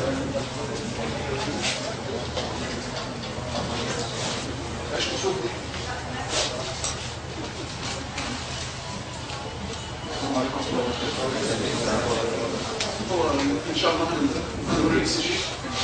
مفيهاش كسوف دي السلام عليكم ورحمة الله وبركاته هو ان شاء الله هنوري الاس جي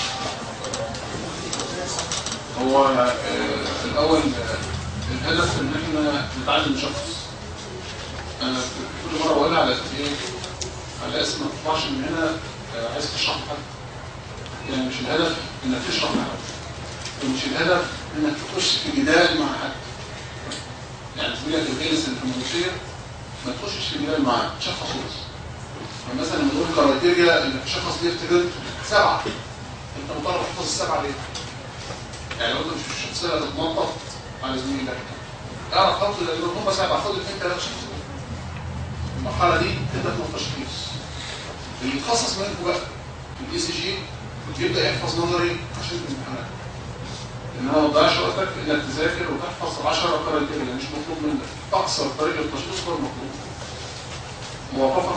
هو آه، الاول آه، الهدف ان احنا نتعلم نشخص انا كل مره بقولها على ايه على اساس ما تطلعش من هنا آه، عايز تشرح لحد يعني مش الهدف انك تشرح لحد ومش الهدف انك تخش في جدال مع حد يعني زميلك الجالس اللي في المنشيه ما تخشش في جدال معاه تشخص بس يعني مثلا لما نقول كرايتيريا انك تشخص ليفت سبعه انت مطالب تحفظ السبعه ليه؟ يعني لو انت مش مش هتصير تتنطط على زميلك اعرف خط لان هم سبعه خد اثنين ثلاثه شخص المرحله دي تبدا من التشخيص اللي يتخصص منكم بقى في الاي سي جي يبدا يحفظ نظري عشان الامتحانات انما ما تضيعش وقتك انك تذاكر وتحفظ 10 كرايتيريا مش مطلوب منك اقصر طريقه التشخيص هو المطلوب موافقه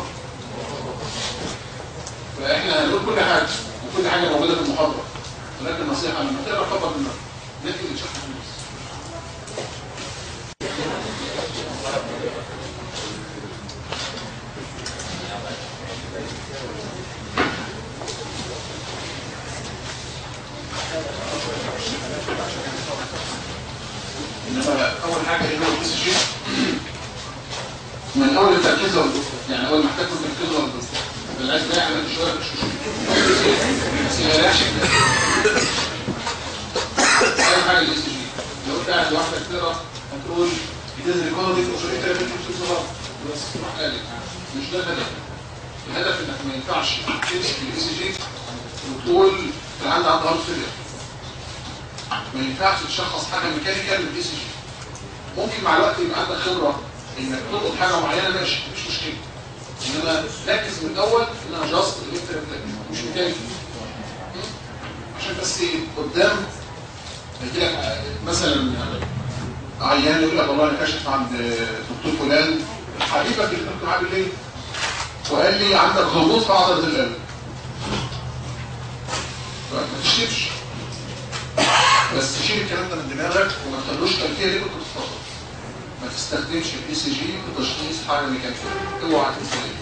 فاحنا هنقول كل حاجه وكل حاجه موجوده في المحاضره ولكن نصيحه لما تقرا خبر منك نكتب اللي تشرح الناس انما اول حاجه اللي هو الاس جي من اول التركيز ولا يعني اول ما احتاجوا التركيز ولا بالعكس ده يعمل شويه مش مشكله بس ما يلاقيش اول حاجه الاس جي لو انت قاعد لوحدك تقرا هتقول بتنزل ريكوردنج وشويه كده بتكتب في صغار بس تروح قالب مش ده الهدف الهدف انك ما ينفعش تمسك الاس جي وتقول كان عندي عند هارد فيلر ما ينفعش تشخص حاجه ميكانيكال من الاس جي ممكن مع الوقت يبقى عندك خبره انك تلقط حاجه معينه ماشي مفيش مشكله انما ركز من الاول ان انا جاست مش ميكانيكال عشان بس قدام يجي لك مثلا عيان يقول لك والله انا كاشف عند دكتور فلان حبيبك اللي كنت معاه بالليل وقال لي عندك هبوط في عضله القلب ما تشتمش بس شيل الكلام ده من دماغك وما تخلوش تفكير اللي كنت بتفكر ما تستخدمش الاي سي جي في تشخيص حاجه ميكانيكيه اوعى تنسى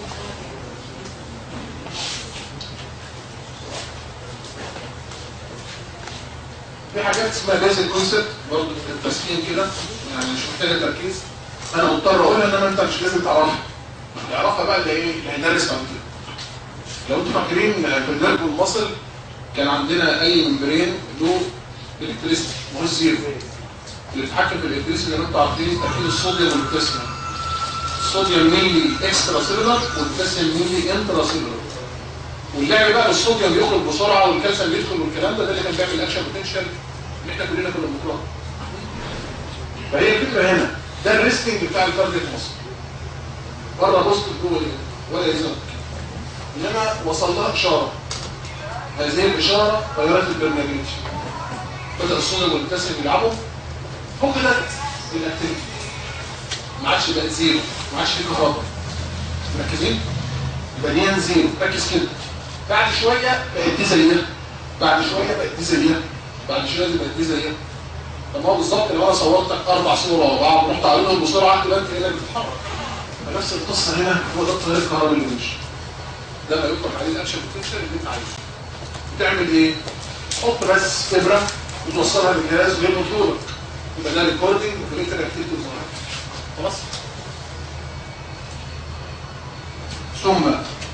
في حاجات اسمها بيزك كونسبت برضه في التسخين كده يعني مش محتاجه تركيز انا مضطر اقولها انما انت مش لازم تعرفها تعرفها بقى اللي ايه اللي هيدرس بعد كده لو انتوا فاكرين في النرف والمصل كان عندنا اي ممبرين له الكتريستي مش زيرو اللي بيتحكم في الالكتريستي زي ما انتوا عارفين تركيز الصوديوم والبوتاسيوم الصوديوم ميلي اكسترا سيلولر والبوتاسيوم ميلي انترا سيلولر واللعب بقى بالصوديوم بيخرج بسرعه والكالسيوم بيدخل والكلام ده ده اللي كان بيعمل الاكشن بوتنشال اللي احنا كلنا كنا بنكرهه فهي الفكره هنا ده الريسكينج بتاع الكاردياك مصر بره بوست جوه ايه ولا يزال انما وصل لها اشاره هذه الاشاره غيرت البرنامج بدا الصوديوم والبوتاسيوم يلعبوا فقدت الاكتيفيتي ما عادش بقت زيرو ما عادش في كهرباء مركزين يبقى دي زيرو ركز كده بعد شويه بقت دي زيها بعد شويه بقت دي زيها بعد شويه بقت دي زيها طب ما هو بالظبط لو انا صورتك اربع صور ورا بعض ورحت عاملهم بسرعه تبقى انت كانك بتتحرك فنفس القصه هنا هو ده التيار الكهربي اللي بيمشي ده ما يطلق عليه الاكشن بوتنشال اللي انت عايزه بتعمل ايه؟ حط بس ابره وتوصلها بالجهاز غير مطلوبه يبقى ده ريكوردنج وكريتر اكتيفيتي خلاص ثم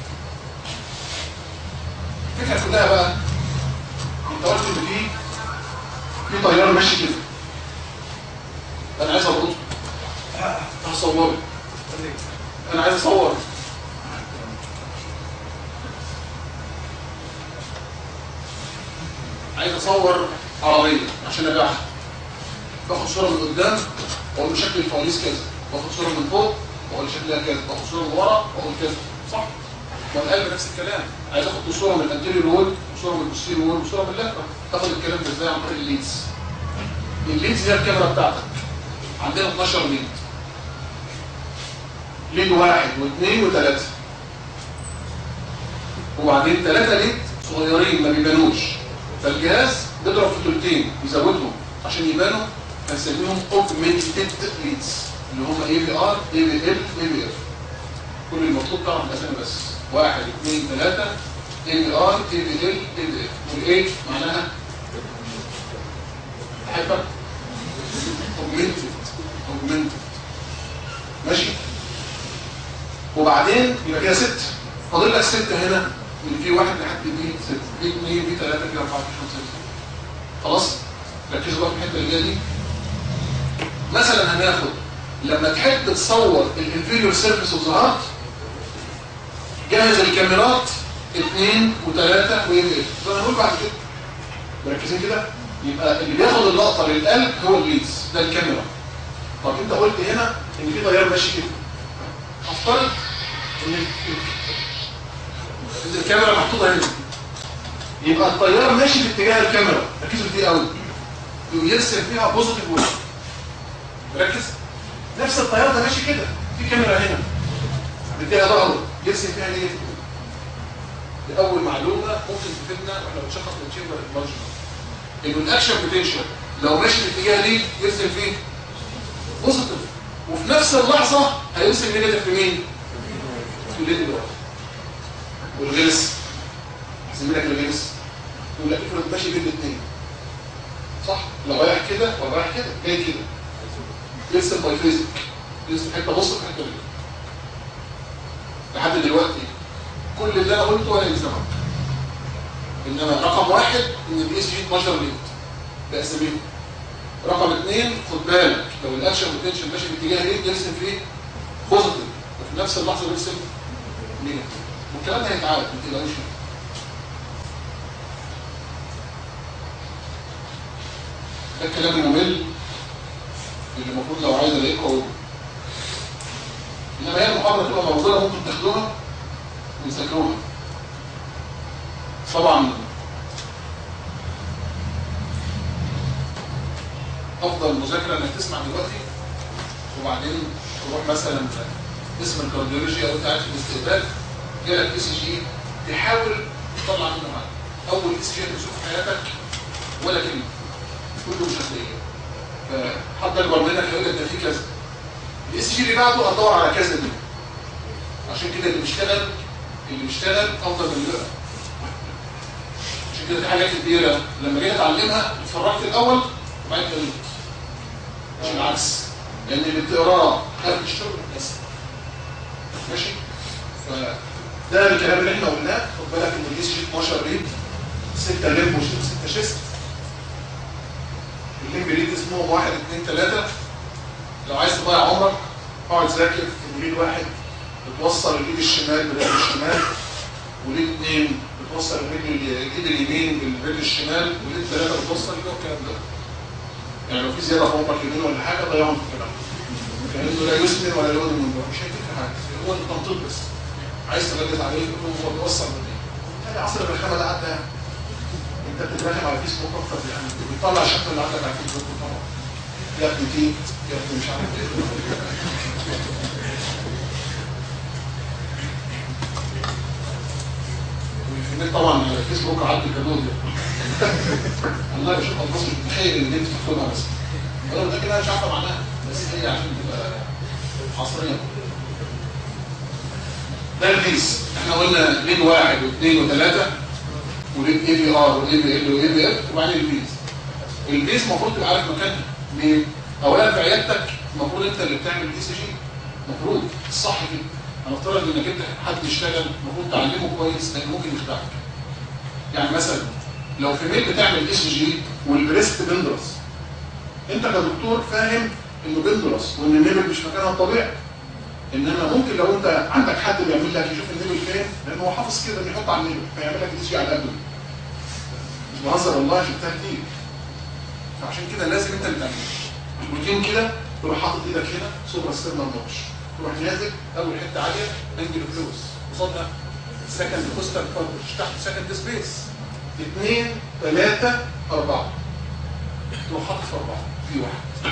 الفكره كلها بقى انت قلت ان في في طيار ماشي كده انا عايز اربطه هصوره انا عايز اصور عايز اصور عربيه عشان ابيعها باخد صوره من قدام واقول له شكل الفوانيس كذا باخد صوره من فوق واقول شكلها كذا باخد صوره من ورا واقول كذا صح والقلب نفس الكلام عايز اخد صوره من الانتيريور وول وصوره من البوستيريور وول وصوره من اللفه تاخد الكلام ده ازاي عن طريق الليدز الليدز هي الكاميرا بتاعتك عندنا 12 ليد ليد واحد واثنين وثلاثه وبعدين ثلاثه ليد صغيرين ما بيبانوش فالجهاز بيضرب في تلتين يزودهم عشان يبانوا هنسميهم اوجمنتد ليدز اللي هم اي في ار اي في ال اي في اف كل المطلوب تعرف الاسامي بس واحد اثنين ثلاثة اي في ار اي في ال اي في اف والايه معناها احبك اوجمنتد اوجمنتد ماشي وبعدين يبقى كده ست فاضل لك ست هنا من في واحد لحد دي ست دي اثنين دي ثلاثة كده أربعة خمسة ستة خلاص ركزوا بقى في الحتة اللي جايه دي مثلا هناخد لما تحب تصور الانفيريور سيرفيس اوف ذا هارت جهز الكاميرات اثنين وثلاثة وام اف زي ما هنقول بعد كده مركزين كده يبقى اللي بياخد اللقطة للقلب هو الليدز ده الكاميرا طب انت قلت هنا ان في تيار ماشي كده افترض ان ال- ان الكاميرا محطوطه هنا يبقى التيار ماشي في اتجاه الكاميرا ركزوا في دي قوي يرسم فيها بوزيتيف ويف ركز نفس التيار ده ماشي كده في كاميرا هنا مديها ظهره يرسم فيها نيجاتيف دي اول معلومه ممكن تفيدنا واحنا بنشخص التشامبر المارجنال انه الاكشن بوتنشال لو ماشي في اتجاه ليه يرسم فيه بوزيتيف وفي نفس اللحظه هيرسم نيجاتيف في مين؟ في الليد ده والغلس زميلك الغلس يقول لك افرض ماشي بين الاثنين صح لو رايح كده ولا رايح كده جاي كده يرسم باي فيزيك يرسم حته بص في حته كده لحد دلوقتي كل اللي انا قلته ولا يلزمك انما رقم واحد ان الاي اس جي 12 ليد ده اساميهم رقم اثنين خد بالك لو الاكشن بوتنشال ماشي في اتجاه ليد يرسم فيه بوزيتيف وفي نفس اللحظه يرسم نيجاتيف والكلام ده هيتعاد ما تقلقوش ده الكلام الممل اللي المفروض لو عايز الاقيه قوي انما هي المحاضره تبقى موجوده ممكن تاخدوها وتذاكروها طبعا افضل مذاكره انك تسمع دلوقتي وبعدين تروح مثلا اسم الكارديولوجي او انت قاعد في الاستقبال جالك اي سي جي تحاول تطلع منه حاجه اول اي سي جي هتشوفه في حياتك ولا كلمه كله مش هتلاقيه فحد اكبر منك هيقول لك ده في كذا الاي سي جي اللي بعده هتدور على كذا دي عشان كده اللي بيشتغل اللي بيشتغل افضل من اللي بقى عشان كده في حاجات كتيره لما جيت اتعلمها اتفرجت الاول وبعدين قريت مش العكس لان اللي بتقراه قبل الشغل بس ماشي فده الكلام اللي احنا قلناه خد بالك ان الاي سي جي 12 ريد 6 ليمب و6 شيست الليمب ريد اسمهم 1 2 3 لو عايز تضيع عمرك اقعد ذاكر في ليد واحد بتوصل الايد الشمال بالرجل الشمال وليد اثنين بتوصل الرجل الايد اليمين بالرجل الشمال وليد ثلاثه بتوصل كده والكلام ده يعني لو في زياده في عمرك يمين ولا حاجه ضيعهم في الكلام كانه لا يسمن ولا يولد من بره مش هيفرق حاجه هو التنطيط بس عايز تغلس عليه هو بيوصل منين يعني عصر الرخامه ده عدى انت بتترخم على فيسبوك اكتر يعني بيطلع الشكل اللي عندك على فيسبوك طبعا يا ابني تيت يا ابني مش عارف ايه والفيلمين طبعا فيسبوك عدى الكادون ده الله يشوف الناس مش متخيل ان انت تاخدها بس انا متاكد انا مش عارفه معناها بس هي عشان تبقى حصريه ده الفيس احنا قلنا لين واحد واثنين وثلاثه ولين اي بي ار واي بي ال واي بي اف وبعدين البيز البيز المفروض تبقى عارف مكانها ليه؟ اولا في عيادتك المفروض انت اللي بتعمل اي سي جي المفروض الصح كده هنفترض انك انت حد يشتغل المفروض تعلمه كويس لان ممكن يخدعك يعني مثلا لو في ميل بتعمل اي سي جي والبريست بندرس انت كدكتور فاهم انه بندرس وان النبل مش مكانها الطبيعي انما ممكن لو انت عندك حد بيعمل لك يشوف النبل فين لانه هو حافظ كده انه يحط على النبل فيعمل لك اي سي جي على قده مش بهزر والله شفتها كتير فعشان كده لازم انت اللي تعمله روتين كده تروح حاطط ايدك هنا سوبر ستيرنال نوتش تروح نازل اول حته عاليه انجل فلوس قصادها سكند كوستال كاربج تحت سكند سبيس اثنين ثلاثة أربعة تروح حاطط في أربعة في واحد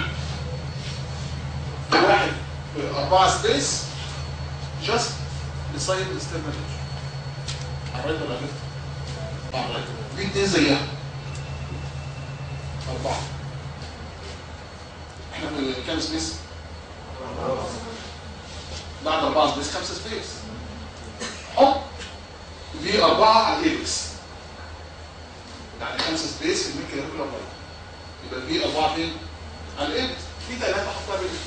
في واحد في أربعة سبيس جاست بسايد الاسترنال على الرايت ولا على الليفت؟ في اتنين زيها أربعة احنا في كام سبيس؟ بعد أربعة سبيس خمسة سبيس حط في أربعة على الإيبكس يعني خمسة سبيس في الميكا ياكل أربعة يبقى في أربعة فين؟ على الإيبكس في ثلاثة حطها بالإيبكس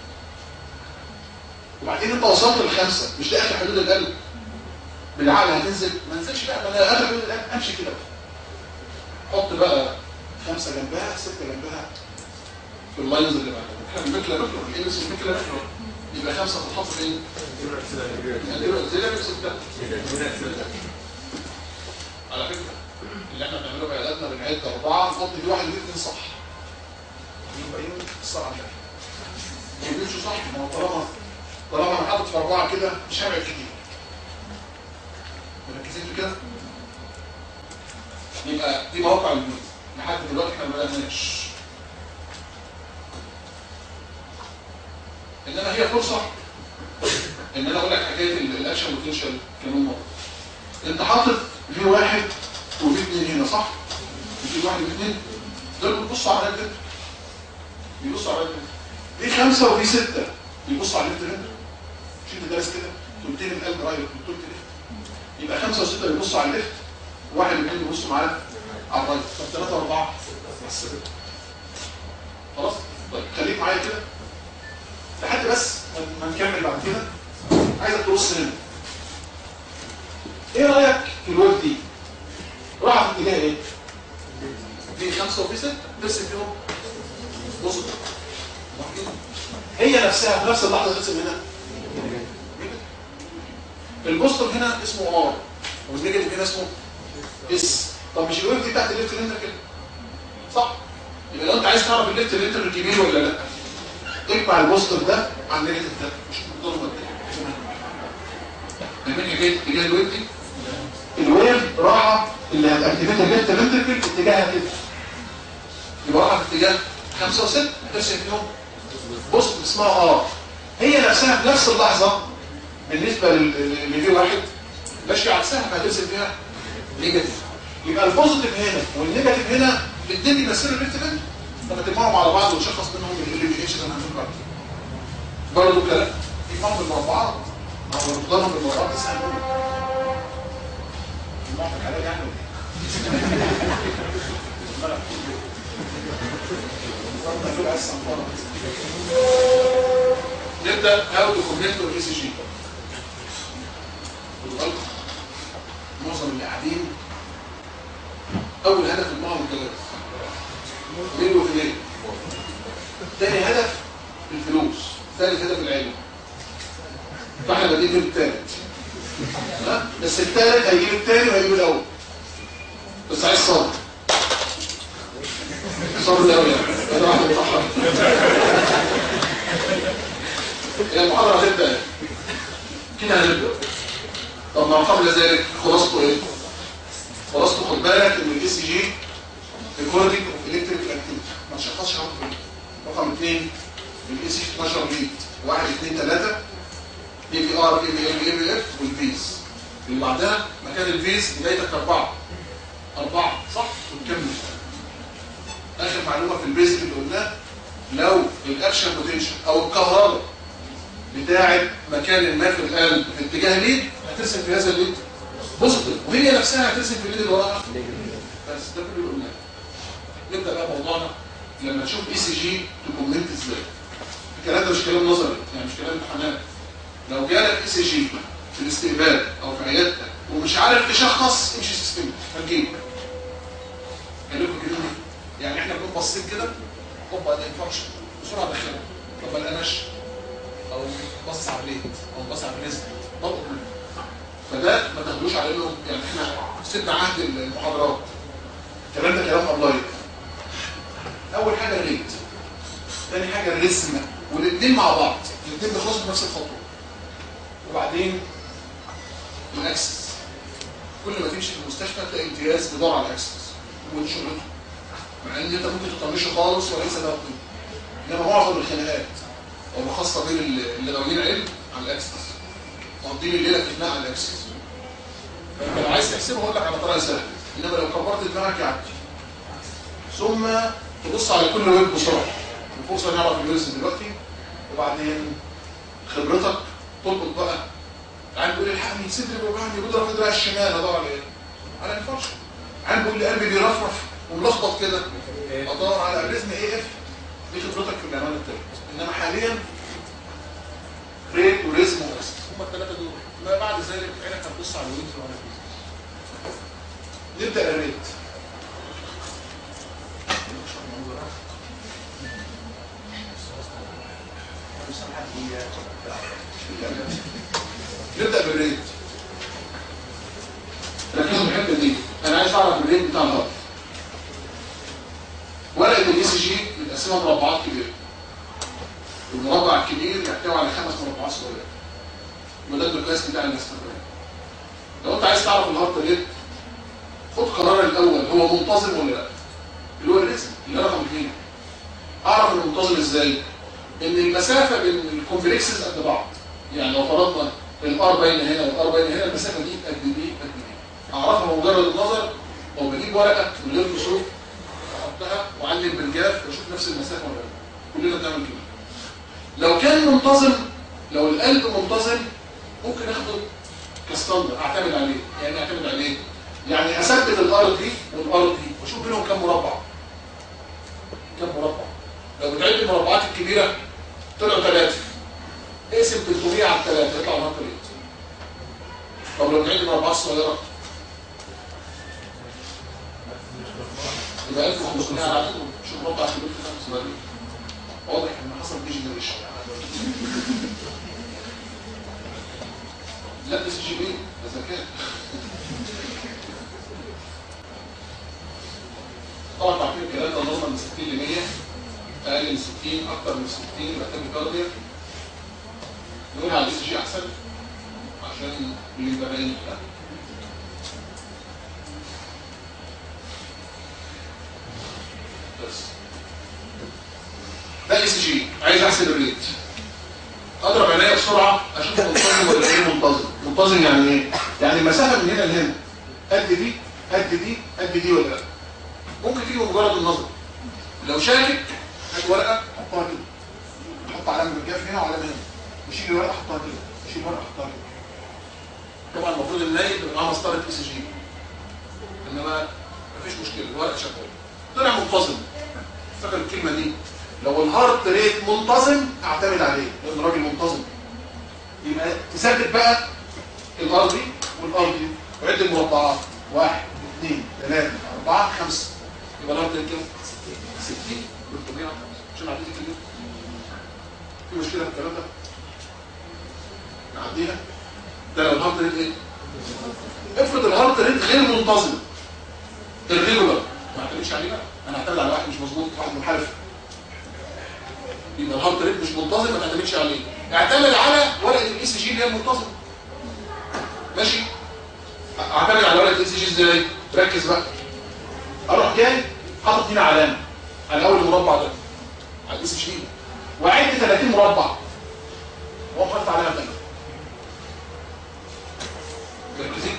وبعدين انت وصلت للخمسة مش ده اخر حدود القلب بالعقل هتنزل ما نزلش بقى ما انا اخر حدود القلب امشي كده بقى حط بقى خمسة جنبها ستة جنبها في اللاينز اللي بعدها احنا بنبكلا بكرة الايبس بنبكلا بكرة يبقى خمسة تتحط فين؟ زي لعبة ستة على فكرة اللي احنا بنعمله في عياداتنا بنعد أربعة نحط في واحد واثنين صح يبقى ايه الصح على ما يمشوا صح ما هو طالما طالما انا حاطط في أربعة كده مش هبعد كتير مركزين في كده يبقى دي مواقع الميت لحد دلوقتي احنا ما بدأناش انما هي فرصة ان انا اقول لك حكاية ال- الاكشن بوتنشال كمان مرة انت حاطط في واحد وفي اثنين هنا صح؟ في واحد واثنين دول بتبصوا على الريد بيبصوا على الريد في خمسة وفي ستة بيبصوا على الريد مش انت دارس كده قلت لي القلب رايح قلت لي يبقى خمسة وستة بيبصوا على الليفت واحد واثنين بيبصوا معانا على الرايت طب ثلاثة وأربعة بس كده. خلاص طيب خليك معايا كده لحد بس ما- ما نكمل بعد كده عايزك تبص هنا ايه رأيك في الويب دي؟ راح في اتجاه ايه؟ في خمسة وفي ستة ترسم فيهم بص هي نفسها في نفس اللحظة ترسم هنا البوستر هنا اسمه ار والنيجاتيف هنا اسمه اس طب مش الويف دي بتاعت الليفت لينتر كده صح يبقى لو انت عايز تعرف الليفت لينتر الكبير ولا لا اجمع البوستر ده على النيجاتيف ده مش مقدار مبدئي فاهمين حكايه اتجاه الويف دي الويف راحه اللي هتاكتيفيت الليفت لينتر اتجاهها كده يبقى راحه في اتجاه 5 و6 هترسم فيهم بوست اسمها ار هي نفسها في نفس اللحظه بالنسبة لل- لفي واحد ماشي عكسها فهترسم فيها نيجاتيف يبقى البوزيتيف هنا والنيجاتيف هنا الاثنين بيمثلوا الليفت لينك لما تجمعهم على بعض وتشخص منهم اللي بي اتش ده هنقول بعد برضه كده تجمعهم بالمربعات او تضربهم بالمربعات تسعة نقول تجمعهم بالحلال يعني ولا إيه؟ برضه هتبقى الصنفرة. نبدا هاو تو كونكت الاي سي جي خدوا بالكم معظم اللي قاعدين اول هدف المعهم الجواز مين وفين تاني هدف الفلوس ثالث هدف العلم فاحنا بادئين في الثالث ها بس الثالث هيجيب الثاني وهيجيب الاول بس عايز صبر صبر قوي يعني انا واحد متاخر هي المحاضره هتبدا كده هنبدا طب ما قبل ذلك خلاصته ايه خلاصته خد بالك ان الاي سي جي ريكوردنج اوف الكتريك اكتيفيتي ما تشخصش رقم رقم 2 الاي سي جي 12 ليد 1 2 3 اي بي ار اي بي ال اي بي اف والفيز اللي بعدها مكان الفيز بدايتك اربعه اربعه صح ونكمل اخر معلومه في البيزك اللي قلناه لو الاكشن بوتنشال او الكهرباء بتاعت مكان ما في القلب في اتجاه ليد هترسم في هذا الليد بوزيتيف وهي نفسها هترسم في الليد اللي وراها بس ده كله اللي قلناه نبدا بقى موضوعنا لما نشوف اي سي جي تكومنت ازاي الكلام ده مش كلام نظري يعني مش كلام امتحانات لو جالك اي سي جي في الاستقبال او في عيادتك ومش عارف تشخص امشي سيستم هتجيبه قال لكم كده يعني احنا بنكون باصين كده هوبا ده انفكشن بسرعه دخلها طب ما لقناش او بص على البيت او بص على الرزق ضغط فده ما تاخدوش على انه يعني احنا سيبنا عهد المحاضرات الكلام ده كلام ابلايد اول حاجه الريت ثاني حاجه الرسم والاثنين مع بعض الاثنين بيخلصوا في نفس الخطوه وبعدين الاكسس كل ما تمشي في المستشفى تلاقي امتياز بيدور على الاكسس ودي شغلته مع ان انت ممكن تطنشه خالص وليس ده طب انما معظم الخناقات وخاصه بين اللي غاويين علم على الاكسس تقضيم الليله في خناقه على الاكسس فانت لو عايز تحسبه هقول لك على طريقه سهله انما لو كبرت دماغك يعدي ثم تبص على كل ويب بسرعه الفرصه نعرف الويبس دلوقتي وبعدين خبرتك تلقط بقى عم بيقول لي الحقني صدري بيوجعني بيضرب دراعي الشمال ادور على ايه؟ على الفرشه عم بيقول لي قلبي بيرفرف وملخبط كده ادور على اريزم ايه اف دي خبرتك في العنوان الثالث انما حاليا ريت وريزم وأست هم الثلاثه دول ما بعد ذلك عينك هتبص على الوينز وعلى الفيزيكس نبدا الريت نبدا بالريت ركزوا في الحته دي انا عايز اعرف الريت بتاع الهارت ورقه الاي سي جي متقسمه مربعات كبيره المربع الكبير يحتوي على خمس مربعات صغيره يبقى ده المقياس بتاع الاستقرار لو انت عايز تعرف الهارت ريت خد قرار الاول هو منتظم ولا لا اللي هو الريسك اللي رقم اثنين اعرف المنتظم ازاي ان المسافه بين الكومبلكسز قد بعض يعني لو فرضنا الار باين هنا والار باين هنا المسافه دي قد ايه قد ايه اعرفها بمجرد النظر او بجيب ورقه من غير كسوف احطها واعلم بالجاف واشوف نفس المسافه ولا لا كلنا بنعمل كده لو كان منتظم لو القلب منتظم ممكن اخده كستاندر اعتمد عليه يعني اعتمد عليه يعني اثبت الارض دي والارض دي واشوف بينهم كام مربع كام مربع لو بتعد المربعات الكبيره طلعوا ثلاثه اقسم 300 على الثلاثه يطلع الهارت ريت طب لو بتعد المربعات الصغيره يبقى 1500 على عدد شوف مربع كبير في خمس صغيرين واضح ان حصل ديجنريشن لا اس جي بي ده ذكاء طبعا تعرفين الكلام ده نورمال من 60 ل 100 اقل من 60 اكتر من 60 يبقى تاني كارديا نقول على الاس جي احسن عشان اللي يبقى باين لا بس ده الاس جي عايز احسب الريت اضرب عينيا بسرعه اشوف منتظم ولا غير منتظم منتظم يعني ايه يعني المسافه من هنا لهنا قد دي قد دي قد دي ولا لا ممكن تيجي بمجرد النظر لو شاكك هات ورقه حطها كده حط علامه بالجاف هنا وعلامه هنا وشيل الورقه حطها كده شيل الورقه حطها كده طبعا المفروض النايب يبقى معاه مسطره اي سي جي انما مفيش مشكله الورقه شغاله طلع منتظم فاكر الكلمه دي لو الهارت ريت منتظم اعتمد عليه لان راجل منتظم يبقى تثبت بقى الار دي والار دي وعد المربعات واحد اثنين ثلاثة أربعة خمسة يبقى الهارت ريت كام؟ 60 305 عشان عديت الكلمة في مشكلة في الكلام ده؟ نعديها ده لو الهارت ريت ايه؟ افرض الهارت ريت غير منتظم الريجولار ما اعتمدش عليه بقى انا هعتمد على واحد مش مظبوط واحد منحرف يبقى الهارت ريت مش منتظم ما تعتمدش عليه اعتمد على ورقه الاي سي جي اللي هي المنتظمه ماشي اعتمد على ورقه الاي سي جي ازاي ركز بقى اروح جاي حاطط هنا علامه على اول المربع ده على الاي سي جي واعد 30 مربع واقوم حاطط علامه ثانيه مركزين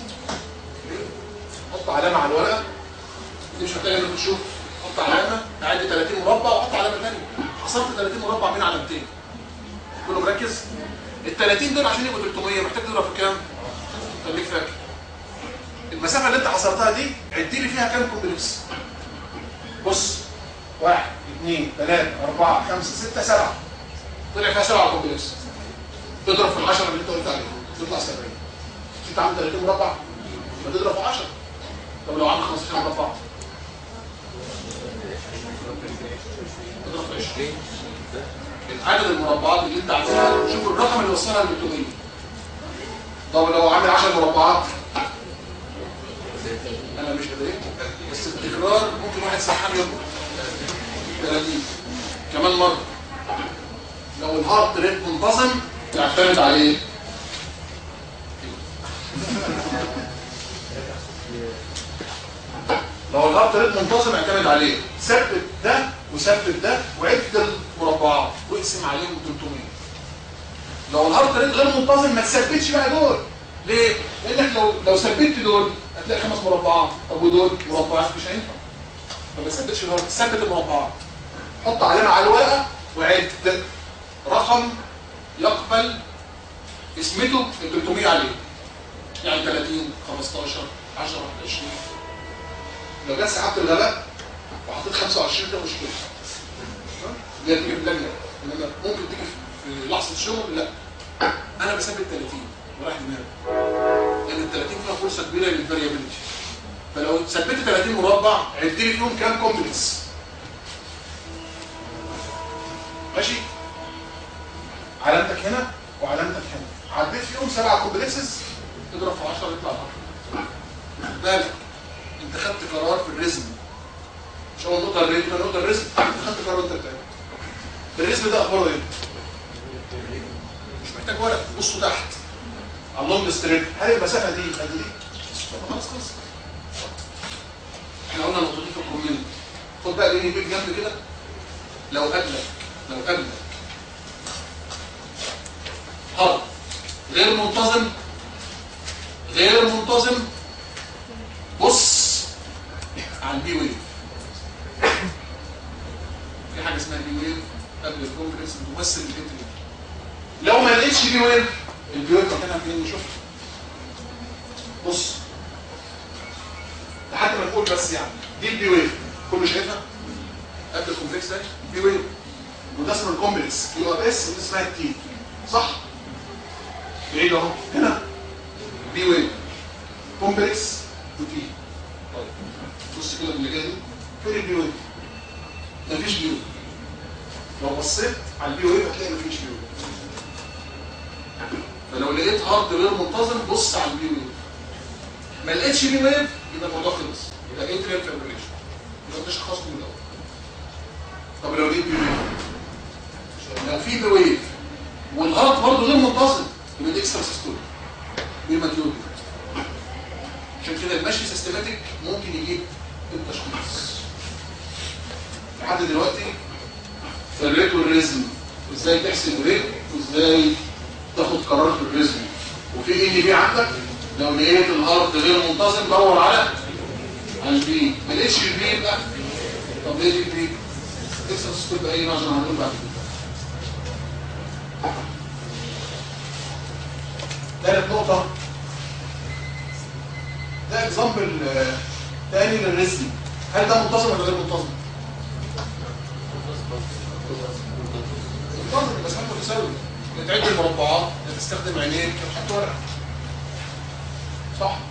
حط علامه على الورقه دي مش محتاجه انك تشوف حط علامه اعد 30 مربع وحط علامه ثانيه حصلت 30 مربع بين علامتين كله مركز ال 30 دول عشان يبقوا 300 محتاج تضرب في كام خليك فاكر المسافه اللي انت حصرتها دي عدي لي فيها كام كومبلكس بص واحد اثنين ثلاثة أربعة خمسة ستة سبعة طلع فيها سبعة كومبلكس تضرب في العشرة اللي انت قلت عليها تطلع 70 انت عامل 30 مربع يبقى تضرب في 10 طب لو عامل 15 مربع تضرب في 20 عدد المربعات اللي انت عايزها شوف الرقم اللي وصلها ل 300 طب لو عامل 10 مربعات انا مش بضايقكم بس التكرار ممكن واحد سرحان يضرب 30 كمان مره لو الهارت ريت منتظم يعتمد عليه لو الهارت ريت منتظم اعتمد عليه ثبت ده وثبت ده وعد المربعات واقسم عليهم 300 لو الهارت ريت غير منتظم ما تثبتش بقى دول ليه؟ لانك لو لو ثبت دول هتلاقي خمس مربعات طب ودول مربعات مش هينفع فما تثبتش الهارد ثبت المربعات حط علامه على الورقه وعد رقم يقبل اسمته ال 300 عليه يعني 30 15 10 20 لو جت سحبت الغلاء وحطيت 25 ده مشكله دي هتيجي في اللجنه انما ممكن تيجي في لحظه الشغل لا انا بثبت 30 ورايح دماغي لان ال 30 فيها فرصه كبيره للفاريابيلتي فلو ثبت 30 مربع عد لي فيهم كام كومبلكس ماشي علامتك هنا وعلامتك هنا عديت فيهم سبع كومبلكسز اضرب في 10 يطلع 10 بالك انت خدت قرار في الريزم مش اول نقطه الريزم يبقى نقطه الريزم انت خدت قرار انت بتعمل الريزم ده اخباره ايه؟ مش محتاج ورق بصوا تحت على اللونج ستريت هل المسافه دي قد دي؟ طب خلاص خلاص احنا قلنا نقطتين في الكومنت خد بقى بيني بيك جنب كده لو قابلك لو قابلك هرب غير منتظم غير منتظم بص على البي ويف في حاجه اسمها بي ويف قبل الكومبلكس بتمثل الانترنت لو ما لقيتش بي ويف البي ويف مكانها فين نشوف بص لحد ما نقول بس يعني دي البي ويف كله شايفها قبل الكومبلكس ده بي ويف وده اسمه الكومبلكس يو ار اس ودي اسمها التي صح بعيد اهو هنا بي ويف كومبلكس وتي طيب بص كده اللي جاي دي فين البي ويف مفيش بي ويف لو بصيت على البي ويف هتلاقي مفيش بي ويف فلو لقيت هارد غير منتظم بص على البي ويف ما لقيتش بي ويف يبقى الموضوع خلص يبقى اتريال فابريشن يبقى انت شخصته من الاول طب لو لقيت بي ويف لو في بي ويف والهارد برضه غير منتظم يبقى دي اكسترا سيستول بيرماتيوري عشان كده المشي سيستماتيك ممكن يجيب التشخيص لحد دلوقتي فريت الريزم ازاي تحسب ريت وازاي تاخد قرار في الريزم وفي ايه اللي بيه عندك لو لقيت الارض غير منتظم دور على على البي ما لقيتش البي يبقى طب ليه البي اكسر سكوت باي نظره هنقول بعد كده ثالث نقطة ده اكزامبل تاني للريزم هل ده منتظم ولا غير منتظم؟ منتظم بس انت تساوي تعد المربعات تستخدم عينيك تحط ورقة صح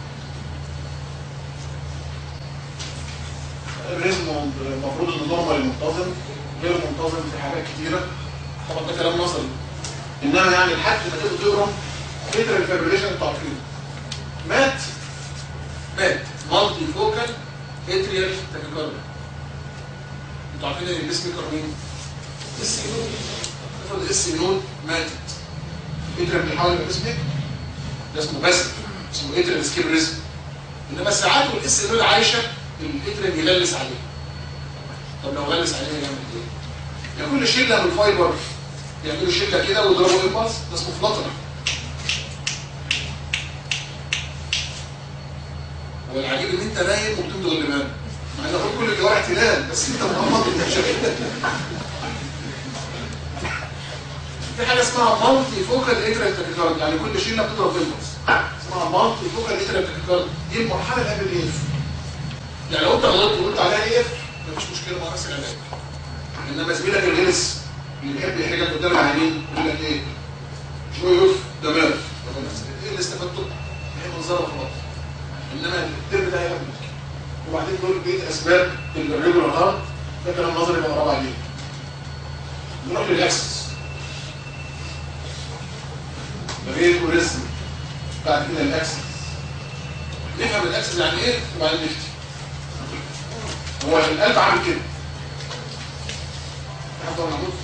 الريزم المفروض انه نورمال منتظم غير منتظم في حاجات كتيرة طبعا ده كلام نظري انما يعني لحد ما تقدر تقرا فكره الفابريشن انتوا عارفينه مات مات مالتي فوكال اتريال تاكيكارديا انتوا عارفين ان الاسم مين؟ اس نود افرض اس نود ماتت اتريال بيحاول يبقى اسمك ده اسمه بس اسمه اتريال سكيب ريزم انما ساعات والاس نود عايشه الاتريال يغلس عليه طب لو غلس عليه يعمل ايه؟ ياكل له شله من الفايبر يعملوا شله كده ويضربوا امبلس ده اسمه فلاتر هو العجيب ان انت نايم وبتمضغ اللبان مع ان اقول كل الجوارح تنام بس انت مغمض انت شايف في حاجه اسمها مالتي فوكال اترال تاكيكارد يعني كل شله بتضرب امبلس اسمها مالتي فوكال اترال تاكيكارد دي المرحله اللي قبل الاف يعني لو انت غلطت وقلت عليها اف مفيش مشكله مع نفس العلاج انما زميلك الغلس اللي بيحب يحرجك قدام العيانين يقول لك ايه شو يوف دماغ ايه اللي استفدته؟ هي منظره خلاص انما الترم ده هيقابلك وبعدين دول بقيه اسباب الريجولار هارت ده كلام نظري بقى رابع عليه نروح للاكسس غير ورسم بعد كده الاكسس نفهم الاكسس يعني ايه وبعدين نفتي هو القلب عامل كده حد ولا موجود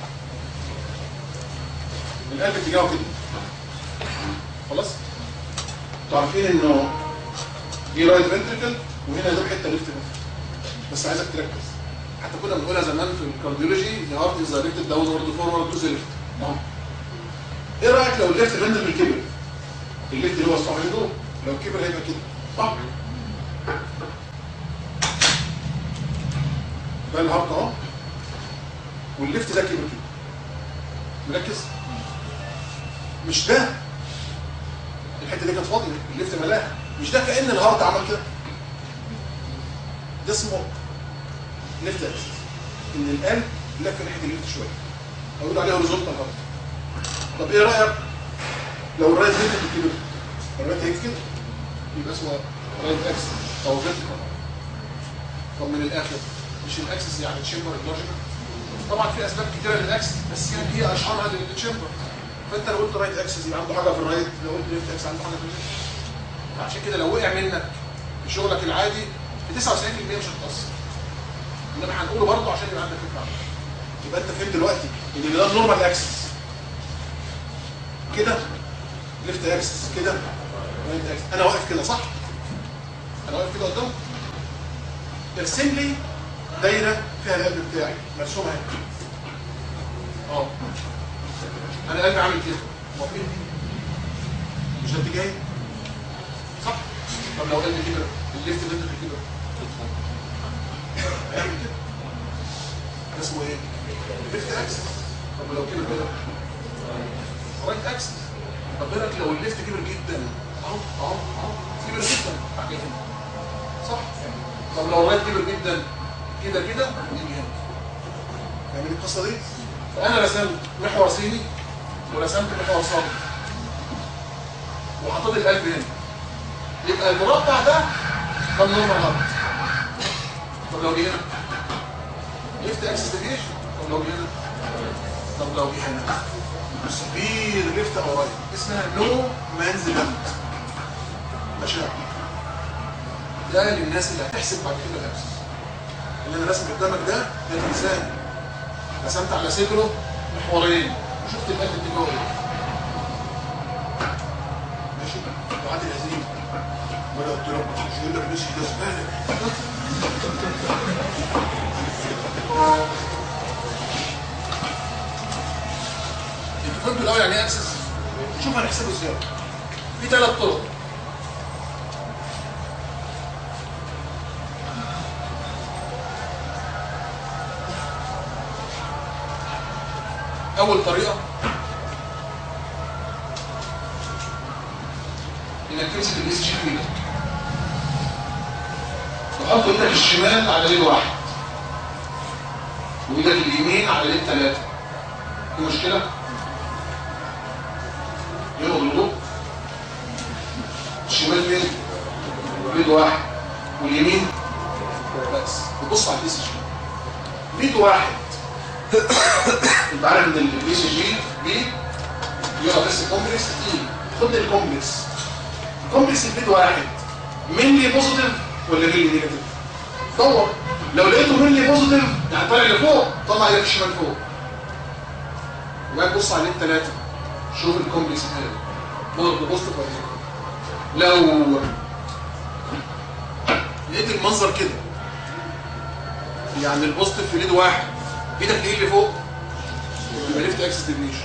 القلب اتجاهه كده خلاص انتوا عارفين انه دي رايت فنتريكل وهنا دول حته ليفت فنتريكل بس عايزك تركز حتى كنا بنقولها زمان في الكارديولوجي ذا هارت از دايركتد داون وورد فورورد تو ذا ليفت ايه رايك لو الليفت فنتريكل كبر الليفت اللي هو الصح دول لو كبر هيبقى كده صح ده الهارت اهو والليفت ده كبر كده مركز مش ده الحته دي كانت فاضيه الليفت ملاها مش ده كان الهارت عمل كده ده اسمه ليفت اكسس ان القلب لف ناحيه الليفت شويه اقول عليه هوريزونتال هارت طب ايه رايك لو الرايت هيك كده الرايت هيك كده يبقى اسمه رايت اكسس او فيرتيكال طب من الاخر مش الاكسس يعني تشامبر اللوجيكال طبعا في اسباب كتيره للاكسس بس يعني هي اشهرها للتشامبر فانت لو قلت رايت اكسس يبقى عنده حاجه في الرايت لو قلت ليفت اكسس عنده حاجه في الليفت عشان كده لو وقع منك في شغلك العادي ب 99% مش هتتاثر انما هنقوله برضه عشان يبقى عندك فكره عنه يبقى انت فهمت دلوقتي ان ده النورمال اكسس كده ليفت اكسس كده رايت اكسس انا واقف كده صح انا واقف كده قدامك ارسم لي دايره فيها القلب بتاعي مرسومه اهي اه انا قلبي عامل كده هو فين مش ده اتجاهي صح طب لو قلبي كده الليفت فنتركل كده هيعمل كده ده اسمه ايه ليفت اكسس طب لو كده كده رايت اكسس طب ايه رايك لو الليفت كبر جدا اهو اهو اهو كبر جدا بعد كده صح طب لو الرايت كبر جدا كده كده يجي هنا فاهمين القصه دي فانا رسمت محور صيني ورسمت محور صادق وحطيت القلب هنا يبقى المربع ده ده النورمال هارت طب لو جه هنا ليفت اكسس ديفيشن طب لو جه هنا طب لو جه هنا سبير ليفت او رايت اسمها نو مانز لاند مشاعر ده للناس اللي هتحسب بعد كده الاكسس اللي انا راسم قدامك ده ده الانسان رسمت على صدره محورين وشفت القلب اتجاهه ايه ماشي وعاد الهزيم ولا قلت له مش يقول لك ميسي ده زباله انتوا فهمتوا الاول يعني ايه اكسس شوف هنحسبه ازاي في ثلاث طرق اول طريقه انك تمسك الاس جي في ايدك تحط ايدك الشمال على يد واحد وايدك اليمين على يد ثلاثه في مشكله يلا بالوضوء الشمال فين بيد واحد واليمين بس وبص على الاس جي بيد واحد انت عارف ان الاي سي جي بي يقرا بس كومبلكس اي خد الكومبلكس الكومبلكس البيت واحد مني بوزيتيف ولا مني نيجاتيف دور لو لقيته مني بوزيتيف يعني طالع لفوق طلع ايدك الشمال فوق وبعد بص عليه الثلاثه شوف الكومبلكس ده برضه بوزيتيف ولا نيجاتيف لو لقيت المنظر كده يعني البوزيتيف في ايد واحد ايدك ايه اللي فوق يبقى ليفت اكسس ديفيشن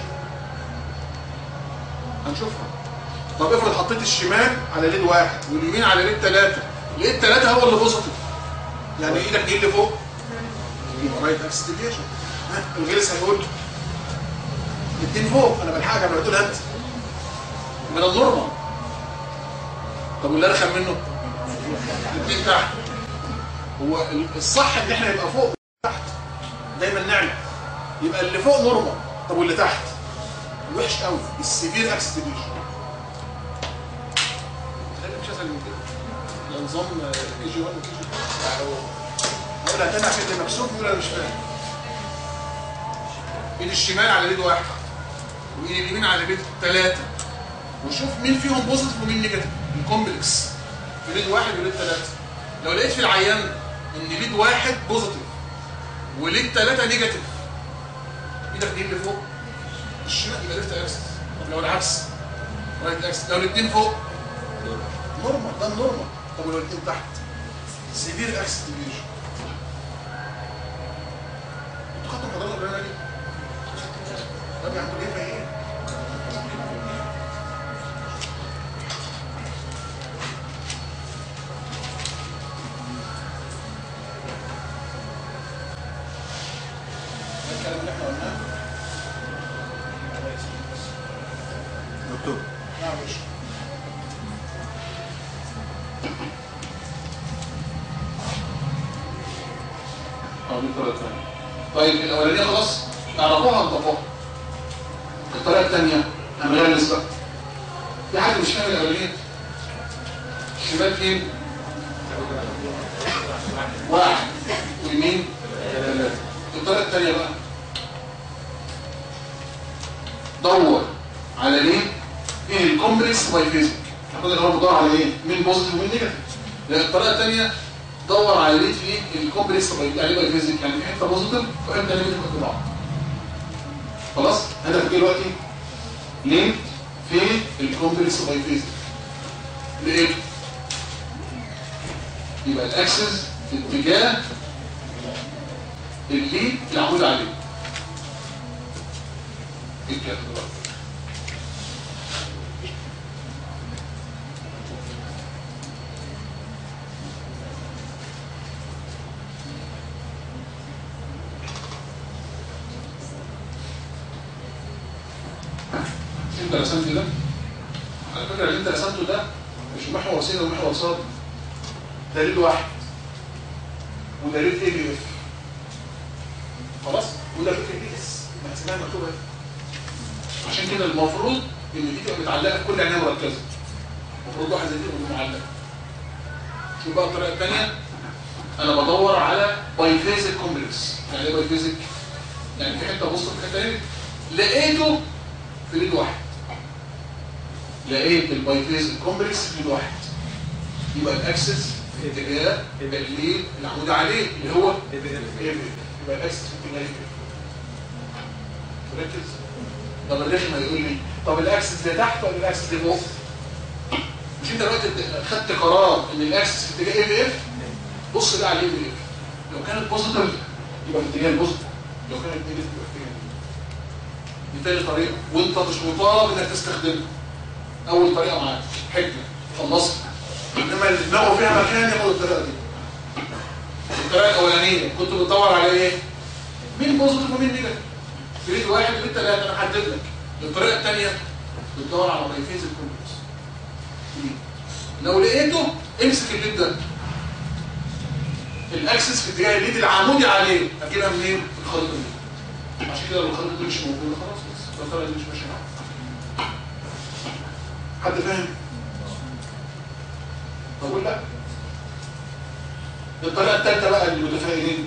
هنشوفها طب افرض حطيت الشمال على ليد واحد واليمين على ليد ثلاثة ليد ثلاثة هو اللي بوزيتيف يعني ايدك ايه اللي فوق يبقى رايت اكسس ديفيشن الغلس هيقول الاثنين فوق انا بلحقك انا بقول انت من النورمال طب واللي ارخم منه الاثنين تحت هو الصح ان احنا نبقى فوق تحت دايما نعمل يبقى اللي فوق نورمال طب واللي تحت وحش قوي السيفير اكس ديفيشن مش اسهل من كده ده نظام كي جي 1 وكي جي 2 يعني هو هتابع في اللي مكسوف يقول انا مش فاهم ايد الشمال على ايد واحد وايد اليمين على ايد ثلاثه وشوف مين فيهم بوزيتيف ومين نيجاتيف الكومبلكس في ليد واحد وليد ثلاثه لو لقيت في العيان ان ليد واحد بوزيتيف وليد ثلاثه نيجاتيف ايدك دي اللي فوق الشمال يبقى ليفت اكسس طب لو العكس رايت اكسس لو الاثنين فوق نورمال ده نورمال طب لو الاثنين تحت سيفير اكسس ديفيجن انتوا خدتوا المحاضرات القريبه دي؟ طب يا عم ليه ايه؟ الكلام اللي احنا قلناه دكتور نعم يا باشا. اه دي الطريقه الثانيه طيب الاولانيه خلاص اعرفوها انطبقوها الطريقه الثانيه هنغلس بقى في حد مش فاهم الاولانيه الشمال فين واحد ويمين ثلاثه الطريقه الثانيه بقى دور على ليه ايه الكومبلكس باي فيزيك احنا كنا الاول بدور على ايه مين بوزيتيف ومين نيجاتيف لان الطريقه الثانيه دور على ليه في الكومبلكس باي يعني باي فيزيك يعني في حته بوزيتيف وحته نيجاتيف قد بعض خلاص هدفك ايه دلوقتي ليه في الكومبلكس باي فيزيك ليه يبقى الاكسس في اتجاه اللي العمود عليه ايه الكلام ده بقى؟ انت رسمت ده على فكره اللي انت رسمته ده مش محور سين ومحور صاد دليل واحد ودليل اي بي اف خلاص وده فكره دي اس ما اسمها مكتوبه ايه عشان كده المفروض ان دي تبقى متعلقه في كل عنايه مركزه المفروض واحد زي دي يبقى معلق شوف بقى الطريقه الثانيه انا بدور على بايفيزيك كومبلكس يعني ايه بايفيزيك يعني في حته بص في حته هنا لقيته في ليد واحد لقيت البايفيز الكومبلكس في ليد واحد يبقى الاكسس في اتجاه الليل العمود عليه اللي هو ايه بي اف ايه يبقى الاكسس في اتجاه ايه ركز طب الرخم هيقول لي طب الاكسس ده تحت ولا الاكسس ده فوق مش انت دلوقتي خدت قرار ان الاكسس في اتجاه ايه بي اف بص ده على ايه بي اف لو كانت بوزيتيف يبقى في اتجاه البوزيتيف لو كانت نيجاتيف يبقى في اتجاه دي تاني طريقة وانت مش مطالب انك تستخدمها اول طريقة معاك حكمة خلصت انما اللي دماغه فيها مكان ياخد الطريقة دي الطريقة الاولانية كنت بتدور على ايه مين بوزيتيف ومين نيجاتيف تريد واحد تريد ثلاثة انا محدد لك الطريقة الثانية بتدور على بايفيز الكومبلكس لو لقيته امسك الليد ده الاكسس في اتجاه الليد العمودي عليه هتجيبها منين؟ في الخريطة دي عشان كده لو الخريطة دي مش موجودة خلاص بس الطريقة دي مش ماشية معاك حد فاهم؟ بقول لا الطريقة الثالثة بقى اللي متفائلين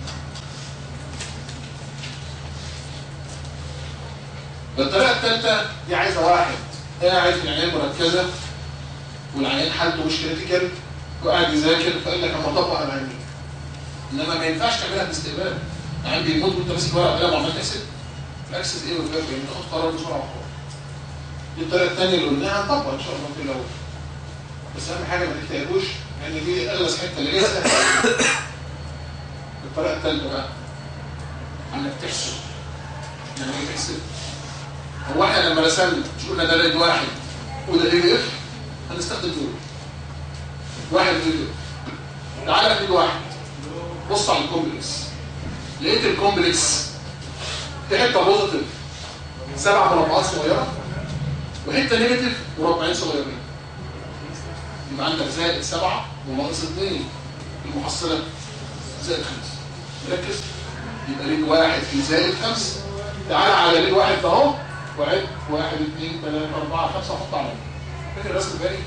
الطريقة الثالثة دي عايزة واحد قاعد في العناية المركزة والعيان حالته مش كريتيكال وقاعد يذاكر فقال لك اما اطبق على عيني انما ما ينفعش تعملها باستقبال العيان بيموت وانت ماسك ورقه وقلم وعمال تحسب الاكسس ايه والفرق يعني تاخد قرار بسرعه وخلاص دي الطريقه الثانيه اللي قلناها هنطبق ان شاء الله في الاول بس اهم حاجه ما تكتئبوش لان دي اغلس حته اللي لسه الطريقه الثالثه بقى انك تحسب يعني ايه تحسب هو احنا لما رسمنا مش قلنا ده ليد واحد وده ليد اف هنستخدم دول واحد فيديو تعالى في واحد بص على الكومبلكس لقيت الكومبلكس في حته بوزيتيف سبع مربعات صغيره وحته نيجاتيف مربعين صغيرين يبقى عندك زائد سبعه وناقص اثنين المحصله زائد خمسه ركز يبقى ليد واحد في زائد خمسه تعالى على ليد واحد ده اهو وعد واحد اثنين ثلاثه اربعه خمسه وحط على فاكر الرسم الباقي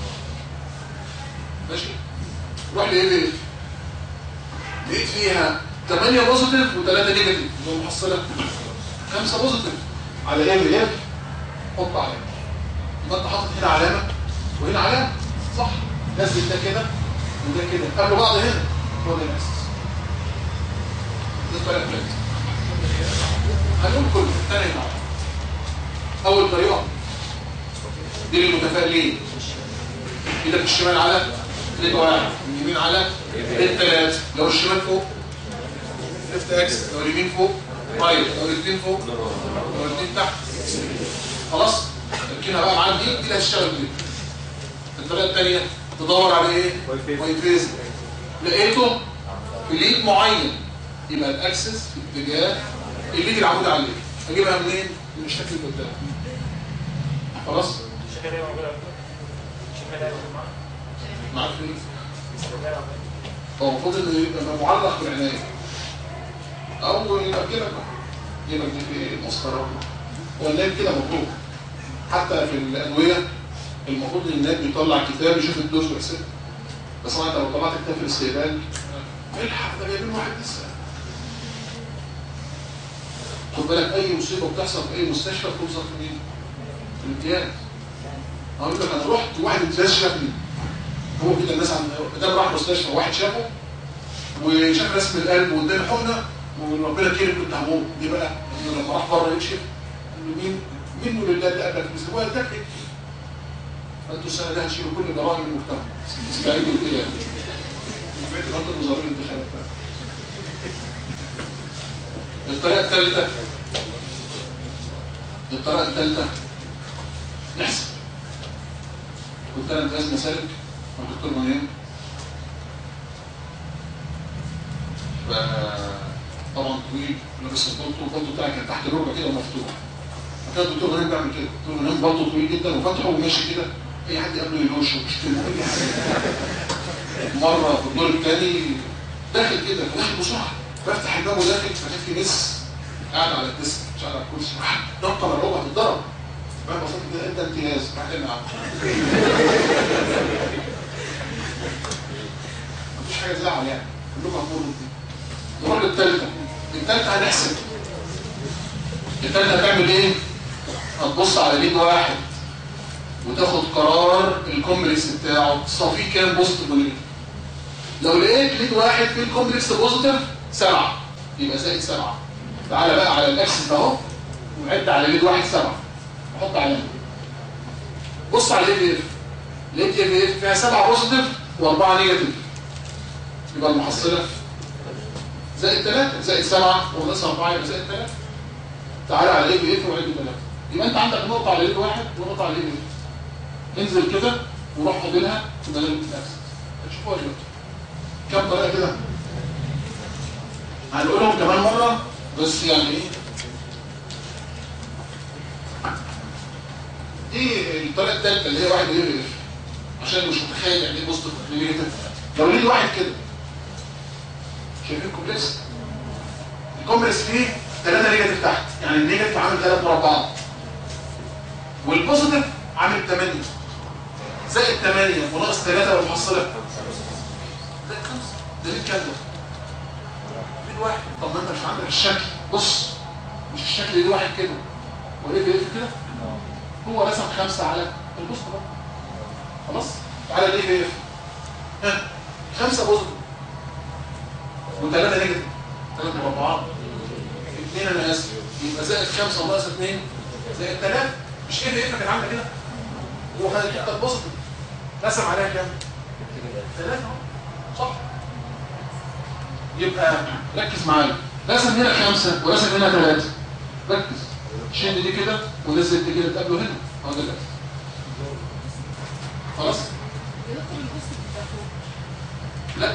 ماشي روح لايه ليه لقيت فيها 8 بوزيتيف و3 نيجاتيف اللي هو المحصله 5 بوزيتيف على ايه ايه حط علامه يبقى انت حاطط هنا علامه وهنا علامه صح نزل ده كده وده كده قبل بعض هنا هو ده الاساس ده الطريقه الثالثه هنقول كله الثاني مع اول طريقه دي للمتفائلين ايدك الشمال على رجل واحد اليمين على الثلاث لو الشمال فوق ليفت اكس لو اليمين فوق رايت لو الاثنين فوق لو الاثنين تحت خلاص اركنها بقى معاك دي دي اللي هتشتغل بيها الطريقه الثانيه تدور على ايه واي فيز لقيته في ليد معين يبقى الاكسس في اتجاه الليد العمودي على الليد اجيبها منين من الشكل اللي قدام خلاص الشكل ده موجود عندك الشكل ده موجود معاك معاك فين استخدام عندك هو المفروض انه يبقى معلق بالعنايه او يبقى كده بقى يبقى دي في مسطره هو النايب كده مطلوب حتى في الادويه المفروض ان النايب بيطلع كتاب يشوف الدوز ويحسبها بس طبعا انت لو طلعت كتاب في الاستقبال الحق ده جايبين واحد لسه خد بالك اي مصيبه بتحصل في اي مستشفى بتوصل في مين؟ في الامتياز اقول لك انا رحت واحد امتياز شافني هو كده الناس عن ده راح مستشفى واحد شافه وشاف رسم القلب واداني حقنه وربنا كرم كنت هموت دي بقى انه لما راح بره يكشف قال له مين منه لله اللي قابلك مثل هو ده كده فانتوا السنه دي هتشيلوا كل جرائم المجتمع استعيدوا كده يعني بقيت انتوا مظاهرين الانتخابات بقى. الطريقه الثالثه الطريقه الثالثه نحسب كنت انا امتياز مسالك مع الدكتور منير طبعا طويل لابس البلطو البلطو بتاعي كان تحت الركبه كده ومفتوح فكان الدكتور منير بيعمل كده الدكتور منير بلطو طويل جدا وفتحه وماشي كده اي حد قبله يلوشه ويشتمه اي حاجه مره في الدور الثاني داخل كده فداخل بسرعه بفتح الباب وداخل فكان في ناس قاعد على الديسك مش قاعد على الكرسي راح نط على الركبه هتتضرب بقى بصيت كده انت امتياز راح قال نعم مفيش حاجه تزعل يعني كلكم هتمروا دي نروح للثالثه الثالثه هنحسب الثالثه هتعمل ايه؟ هتبص على ليد واحد وتاخد قرار الكومبلكس بتاعه تصفيه كام بوزيتيف ونيجاتيف لو لقيت ليد واحد فيه الكومبلكس بوزيتيف سبعه يبقى زائد سبعه تعالى بقى على الاكسس ده اهو وعد على ليد واحد سبعه حط علامه بص على الاي اف الاي اف فيها سبعه بوزيتيف واربعه نيجاتيف يبقى المحصله زائد 3 زائد 7 وناقص 4 يبقى زائد 3 تعالى على الاي بي اف وعد 3 يبقى انت عندك نقطه على الاي واحد ونقطه على الاي بي انزل كده وروح قابلها في مجال الاكسس هتشوفوها دلوقتي كام طريقه كده هنقولهم كمان مره بس يعني ايه دي الطريقه الثالثه اللي هي واحد الاي بي اف عشان مش متخيل يعني ايه بوزيتيف نيجاتيف لو ليه واحد كده شايفين الكومبلكس الكومبلكس فيه ثلاثة نيجاتيف تحت يعني النيجاتيف عامل ثلاث مربعات والبوزيتيف عامل 8 زائد 8 وناقص 3 والمحصلة زائد 5 ده ليه الكلام ده؟ مين واحد طب ما انت مش عندك الشكل بص مش الشكل دي واحد كده وايه بيقف كده هو رسم خمسة على البوست بقى خلاص تعالى ليه بيقف ها خمسة بوزيتيف وثلاثة نيجاتيف ثلاث مربعات اثنين انا اسف يبقى زائد خمسة وناقص اثنين زائد ثلاثة مش ايه ايه كانت عامله كده هو خد الحته البوزيتيف رسم عليها كام؟ ثلاثة صح يبقى ركز معايا رسم هنا خمسة ورسم هنا ثلاثة ركز شيل دي كده ونزل دي كده تقابله هنا اهو ده كده. خلاص؟ لا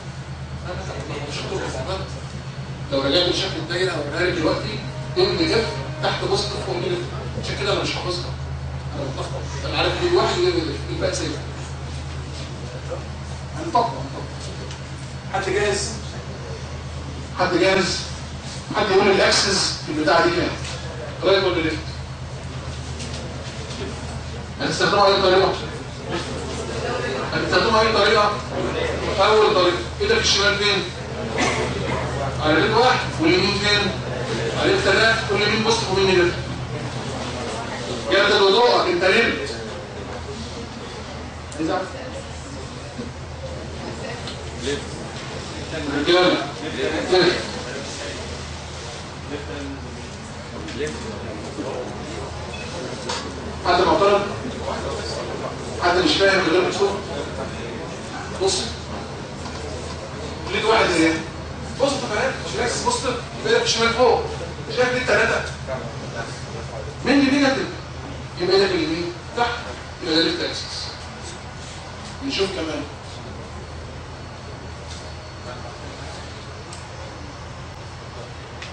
لو رجعت لشكل الدايره هوريها لك دلوقتي ايه اللي جاب تحت بوست فوق نيجاتيف عشان كده انا مش حافظها انا متلخبط انا عارف ايه واحد وايه الباقي سايب هنطبق هنطبق حد جاهز حد جاهز حد يقول لي الاكسس في البتاعه دي كام رايت ولا ليفت هتستخدمها اي طريقه هتستخدمها اي طريقه اول طريقه ايدك الشمال فين على اليد واحد واليمين فين على اليد ثلاث واليمين بص ومين نجد جرد وضوءك انت نمت عايز اعرف رجاله ليه حد معترض حد مش فاهم من غير مكسور بص ليد واحد ايه بص تمام مش ركز بص ايدك الشمال فوق شايف ليه ثلاثه مين اللي نيجاتيف يبقى ايدك اليمين تحت يبقى ده ليفت اكسس نشوف كمان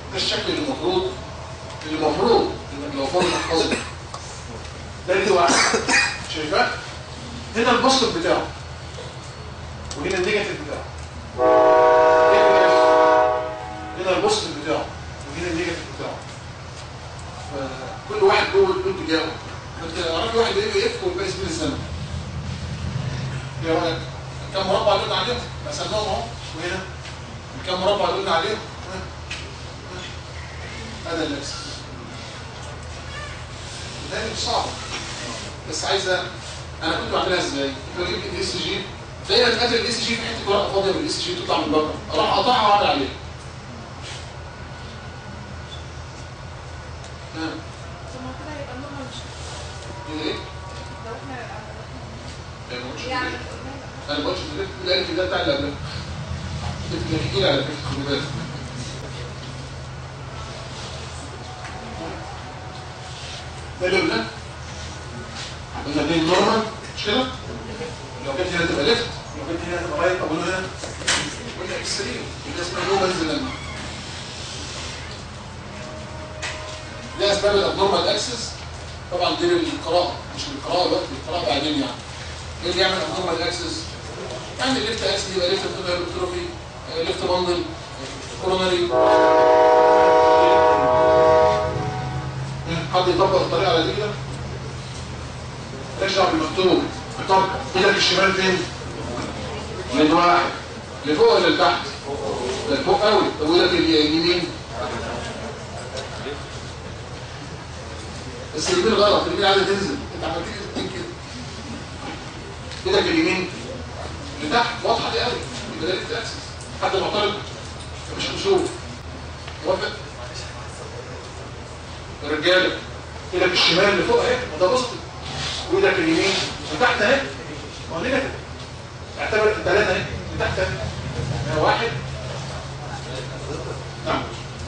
ده الشكل اللي المفروض اللي المفروض انك لو فاضي تحفظه ده دي واحد شايفاه هنا البوستر بتاعه وهنا النيجاتيف بتاعه هنا البوستر بتاعه وهنا النيجاتيف بتاعه فكل واحد جوه له اتجاهه انت عارف واحد ايه يفك والباقي سبيل الزمن ايه رايك كم مربع اللي قلنا عليهم رسمناهم اهو وهنا كم مربع اللي قلنا عليهم ها؟ ها؟ هذا الاكس ده مش صعب بس عايزه انا كنت بعملها ازاي كنت بجيب الاس جي دايما قبل الاس جي في حته ورقه فاضيه من الاس جي تطلع من بره اروح اقطعها واعمل عليها ها طب ما كده يبقى النمر مش كده ايه؟ لو احنا يعني ما قلتش يعني كده. قلنا انا ما قلتش كده الالف ده بتاع اللي قبلها كنت بحكي لي على فكره خلي بالك ده اللي قبلها قلنا دي النورمال مش كده؟ لو كانت هنا تبقى ليفت لو كانت هنا تبقى رايت طب هنا قلنا اكستريم يبقى اسمها نو منزل لما دي اسباب الابنورمال اكسس طبعا دي للقراءه مش للقراءه دلوقتي القراءه بعدين يعني ايه اللي يعمل ابنورمال اكسس يعني الليفت اكسس يبقى ليفت هايبرتروفي ليفت باندل كوروناري حد يطبق الطريقه على دي كده ارجع بالمكتوب طب ايدك الشمال فين من واحد لفوق ولا لتحت لفوق قوي طب وايدك اليمين بس اليمين غلط اليمين عايزه تنزل انت عملت كده كده ايدك اليمين لتحت واضحه دي قوي يبقى ده ليفت اكسس حد معترض مش هنشوف موافق الرجاله ايدك الشمال لفوق اهي وده بسط وايدك اليمين لتحت اهي ما هو نيجاتيف اعتبر الثلاثه اهي لتحت اهي اهي واحد نعم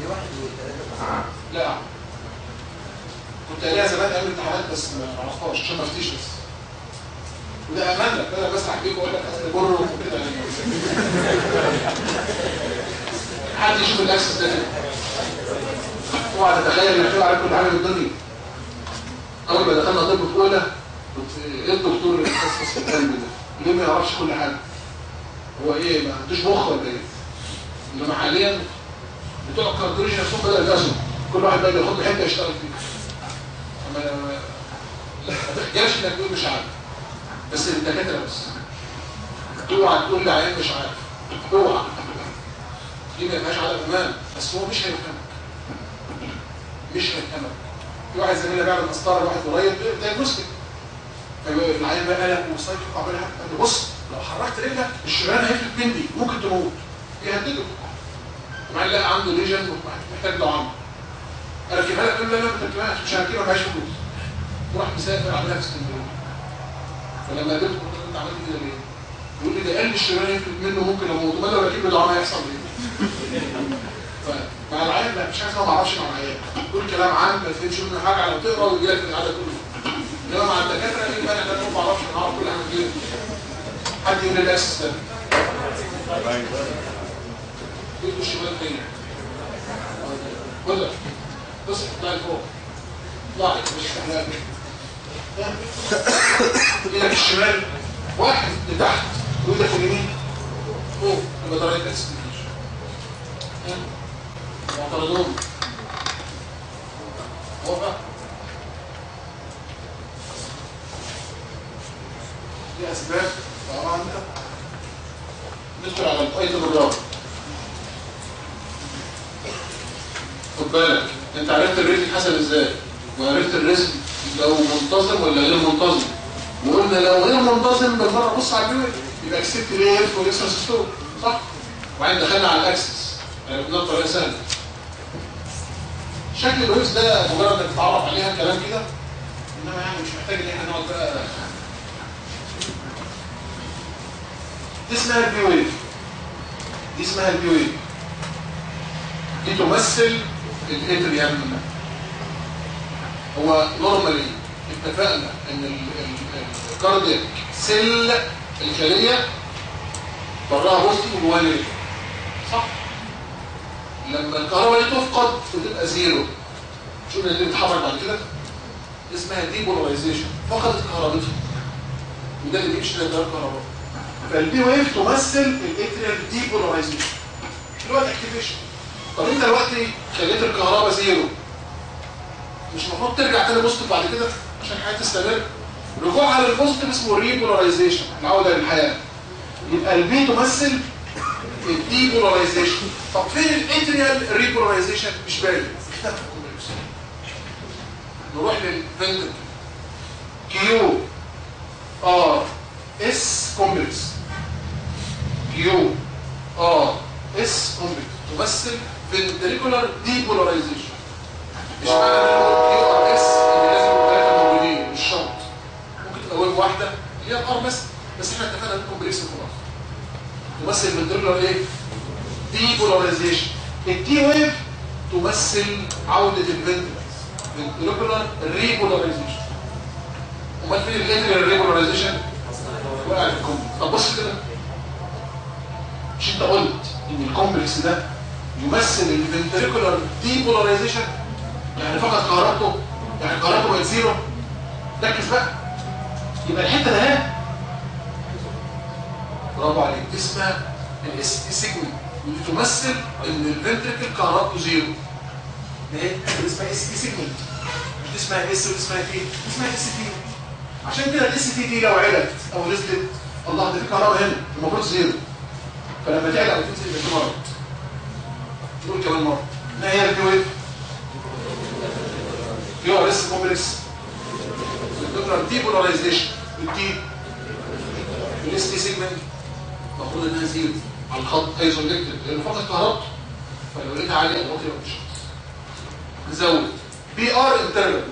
لا كنت قاريها زمان قبل الامتحانات بس ما عرفتهاش عشان ما افتيش بس وده امان لك انا بسرح بيك واقول لك اصل بره وكده يعني حد يشوف الاكسس ده كده اوعى تتخيل ان في عليك كل حاجه في الدنيا اول ما دخلنا طب في اولى كنت ايه الدكتور اللي بيتخصص في القلب ده ليه ما يعرفش كل حاجه هو ايه ما عندوش مخ ولا ايه انما حاليا بتوع الكارديولوجي نفسهم بدأوا يدرسوا كل واحد بقى ياخد له حته يشتغل فيها اما ما تخجلش انك تقول مش عارف بس للدكاتره بس اوعى تقول لعيان مش عارف اوعى دي ما يبقاش على امان بس هو مش هيفهمك مش هيفهمك في واحد زميلنا بيعمل مسطره لواحد قريب دايجنوستيك العيان بقى قلق وسايكل وعمال قال له بص لو حركت رجلك الشريان هيفلت مني ممكن تموت يهدده وبعدين لقى عنده ليجن ومحتاج له عمل اركبها لك قال له لا ما تركبهاش مش هركبها معيش فلوس وراح مسافر عملها في اسكندريه فلما قابلته قلت له انت عملت كده ليه؟ يقول لي ده قال لي الشريان يفلت منه ممكن اموت امال لو ركب له دعامه هيحصل ايه؟ فمع العيان لا مش حاجه اسمها ما اعرفش مع العيان كل كلام عام ما تفهمش منه حاجه لو تقرا ويجي لك العدد كله انما مع الدكاتره ايه المانع ده انا ما اعرفش انا اعرف كل حاجه كده حد يقول لي الاكسس ده ايده الشمال فين خدها بص اطلع لفوق اطلع مش استحلال ايدك الشمال واحد لتحت وايدك اليمين فوق يبقى ده رايت اكسس معترضون موافق دي اسباب طبعا ندخل على الايتم الرابع خد بالك انت عرفت الريتم حسب ازاي وعرفت الريتم لو منتظم ولا غير منتظم وقلنا لو غير منتظم بالمره بص على البيوت يبقى اكسبت ليه يدخل يسمى سيستول صح وبعدين دخلنا على الاكسس عرفناه بطريقه سهله شكل الويبس ده مجرد انك تتعرف عليها كلام كده انما يعني مش محتاج ان احنا نقعد بقى دي اسمها البي ويف دي اسمها البي ويف دي تمثل الاتريام هو نورمالي اتفقنا ان الكاردياك سيل الخليه براها بوزيتيف وجواها نيجاتيف صح لما الكهرباء دي تفقد بتبقى زيرو شو اللي بيتحرك بعد كده اسمها ديبولاريزيشن فقدت كهربتها وده اللي بيمشي للتيار الكهربائي فالبي ويف تمثل الاتريال ديبولاريزيشن اللي هو الاكتيفيشن طب انت دلوقتي خليت الكهرباء زيرو مش المفروض ترجع تاني بوزيتيف بعد كده عشان الحياه تستمر رجوعها للبوزيتيف اسمه ريبولاريزيشن العوده للحياه يبقى البي تمثل الديبولاريزيشن طب فين الاتريال ريبولاريزيشن مش باين اختفى الكومبلكس نروح للفنتر كيو ار اس كومبلكس كيو ار اس كومبلكس تمثل فنتريكولار ديبولاريزيشن مش معنى ان انا كيو ار اس ان لازم يبقوا ثلاثه موجودين مش شرط ممكن تبقى ويف واحده اللي هي الار بس بس احنا اتفقنا ان الكومبلكس خلاص تمثل فنتريكولار ايه؟ ديبولاريزيشن التي ويف تمثل عوده الفنتريكلز فنتريكولار ريبولاريزيشن امال فين الاتريال ريبولاريزيشن؟ وقع في الكومبلكس طب بص كده مش انت قلت ان الكومبلكس ده يمثل الفنتريكولار ديبولاريزيشن يعني فقط كهربته يعني كهربته بقت زيرو ركز بقى يبقى الحته ده اهي برافو عليك دي اسمها الاس تي سيجمنت ودي تمثل ان الفنتريكل كهربته زيرو ايه دي اسمها اس تي سيجمنت مش دي اسمها اس ودي اسمها تي دي اسمها اس تي عشان كده الاس تي دي لو علت او نزلت الله ده في كهرباء هنا المفروض زيرو فلما تعلى او تنزل يبقى في مرض نقول كمان مره ما هي البي ويف في ار اس كومبلكس الدكتور ديبولاريزيشن التي الاس تي سيجمنت المفروض انها زيرو على الخط ايزوليكتد لانه فقط كهربته فلو لقيتها عاليه يبقى واطيه مش نزود بي ار انترنال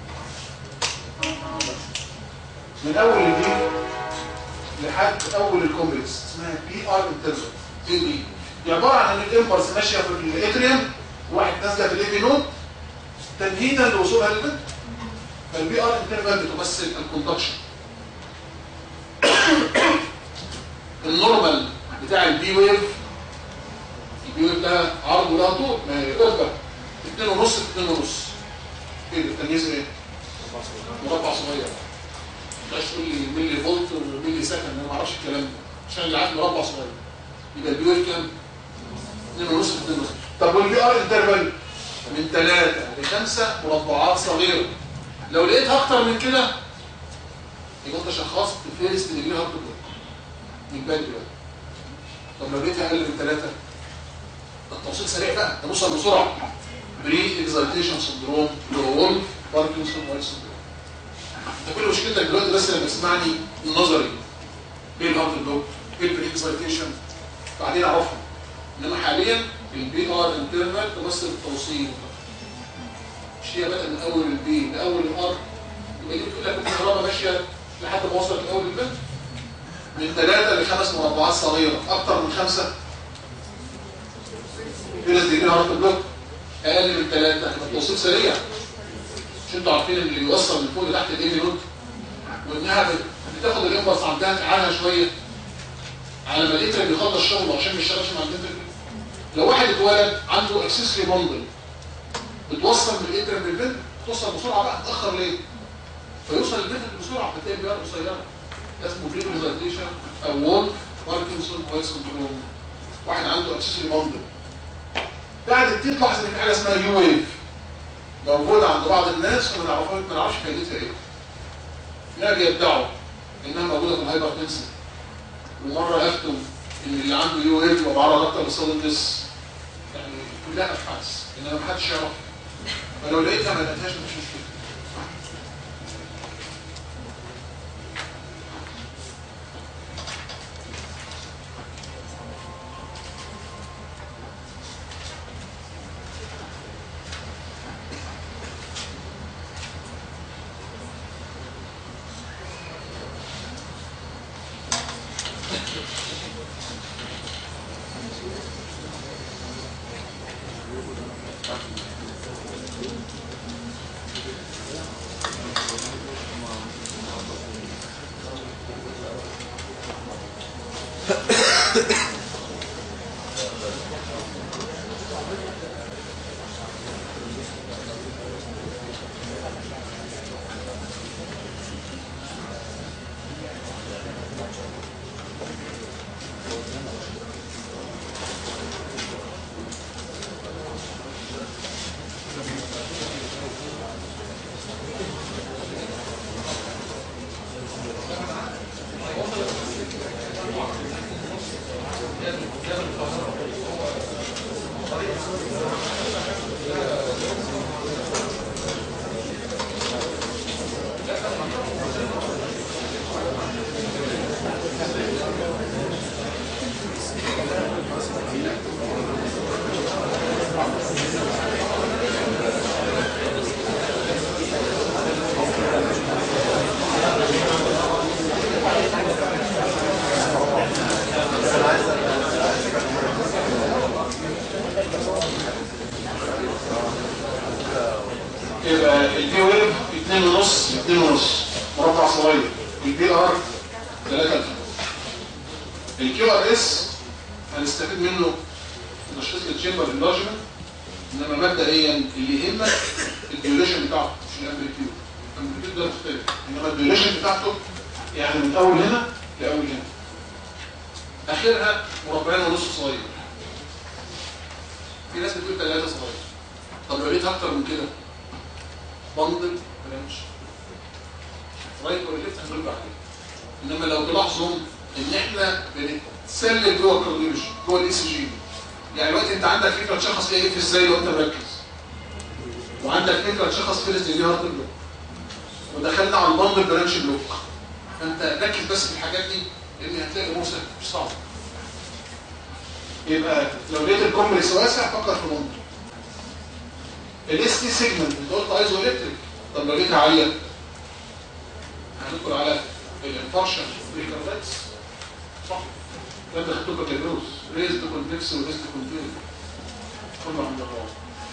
من اول البي لحد اول الكومبلكس اسمها بي ار انترنال دي دي دي عباره عن ان الامبلس ماشيه في الاتريوم واحد نازله في الاي نود تمهيدا لوصولها للبنت فالبي ار انترنال بتمثل الكوندكشن النورمال بتاع البي ويف البي ويف ده عرض ولا طول ما هي قربة 2 ونص 2 ونص ايه ده التمييز ايه؟ مربع صغير مش تقول لي ملي فولت وملي سكند انا ما اعرفش الكلام ده عشان اللي عارف مربع صغير يبقى البي ويف كام؟ 2 ونص 2 ونص طب والبي ار انترفال من 3 ل 5 مربعات صغيره لو لقيتها اكتر من كده يبقى انت شخصت فيرست ديجري هارت بلوك من بدري بقى طب لو لقيتها اقل من 3 ده التوصيل سريع بقى ده نوصل بسرعه بري اكزايتيشن سندروم لو باركنسون وايت سندروم انت كل مشكلتك دلوقتي بس لما تسمعني النظري ايه الهارت بلوك ايه البري اكزايتيشن بعدين اعرفها انما حاليا البي ار انترنال تمثل التوصيل مش هي بدأ من اول البي لاول الار يبقى دي بتقول لك الكهرباء ماشيه لحد ما وصلت لاول البنت من ثلاثة لخمس مربعات صغيرة أكتر من خمسة كده تديني هارت بلوك أقل من ثلاثة هتبقى التوصيل سريع مش انتوا عارفين اللي بيوصل من فوق لتحت الايه نوت وانها بتاخد الامبلس عندها عنها شوية على ما الاتر بيخلص شغله عشان ما يشتغلش مع الاتر لو واحد اتولد عنده اكسسري موندل بتوصل من الاتر من البنت توصل بسرعة بقى تأخر ليه؟ فيوصل البنت بسرعة فتلاقي البيار قصيرة اسمه بريكوزايتيشن او وولف باركنسون وايت سندروم واحد عنده اكسسوري موندل بعد كتير تلاحظ ان في حاجه اسمها يو ويف موجوده عند بعض الناس وما نعرفهاش ما نعرفش فايدتها ايه لا بيدعوا انها موجوده في الهايبر تنسن ومره افتوا ان اللي عنده يو ويف يبقى معرض اكتر للصدمه ديس يعني كلها ابحاث انما ما حدش يعرف فلو لقيتها ما لقيتهاش مفيش مشكله يبقى البي ويف 2 ونص 2 ونص مربع صغير البي ار 3 الكيو ار اس هنستفيد منه تشخيص التشامبر انلارجمنت انما مبدئيا اللي يهمك الديوريشن بتاعته مش الامبليتيود الامبليتيود ده مختلف انما الديوريشن بتاعته يعني من اول هنا لاول هنا اخرها مربعين ونص صغير في ناس بتقول ثلاثة صغير طب لو لقيت اكتر من كده بندل برانش رايت ولا ليفت هنقول بعدين انما لو تلاحظوا ان احنا بنتسلل جوه الكارديولوجي جوه الاي سي جي يعني دلوقتي انت عندك فكره تشخص ايه اف ازاي لو انت مركز وعندك فكره تشخص فيرست ديجري هارت بلوك ودخلنا على البندل برانش بلوك فانت ركز بس في الحاجات دي لان هتلاقي الامور سهله مش صعبه يبقى لو لقيت الكومبلكس واسع فكر في بندل الاس تي سيجمنت انت قلت ايزو الكتريك طب لو لقيتها عاليه هندخل على الانفارشن ريكاردكس صح ده انت خدته كاتيجوز ريزد كونفكس وريزد كونفيرم كله عند الله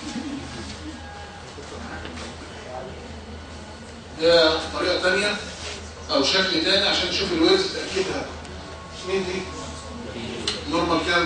ده طريقه ثانيه او شكل ثاني عشان تشوف الويز تاكيدها مين دي نورمال كام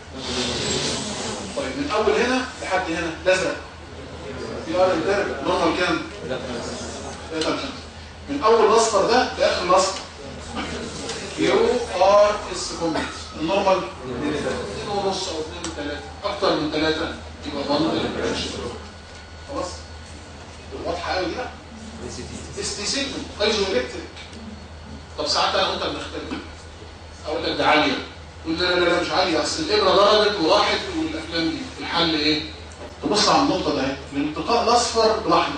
طيب من اول هنا لحد هنا لزق في ار الدرب نورمال كام 3 من اول الاصفر ده لاخر الاصفر يو ار اس كومنت النورمال 2 ونص او 2 3 اكتر من 3 يبقى بندل برانش خلاص واضحه قوي كده اس تي سيجمنت ايزو الكتريك طب ساعات انا وانت بنختلف اقول لك ده عاليه تقول لا لا لا مش عاليه اصل الابره ضربت وراحت والافلام دي الحل ايه تبص على النقطه ده اهي الالتقاء الاصفر بالاحمر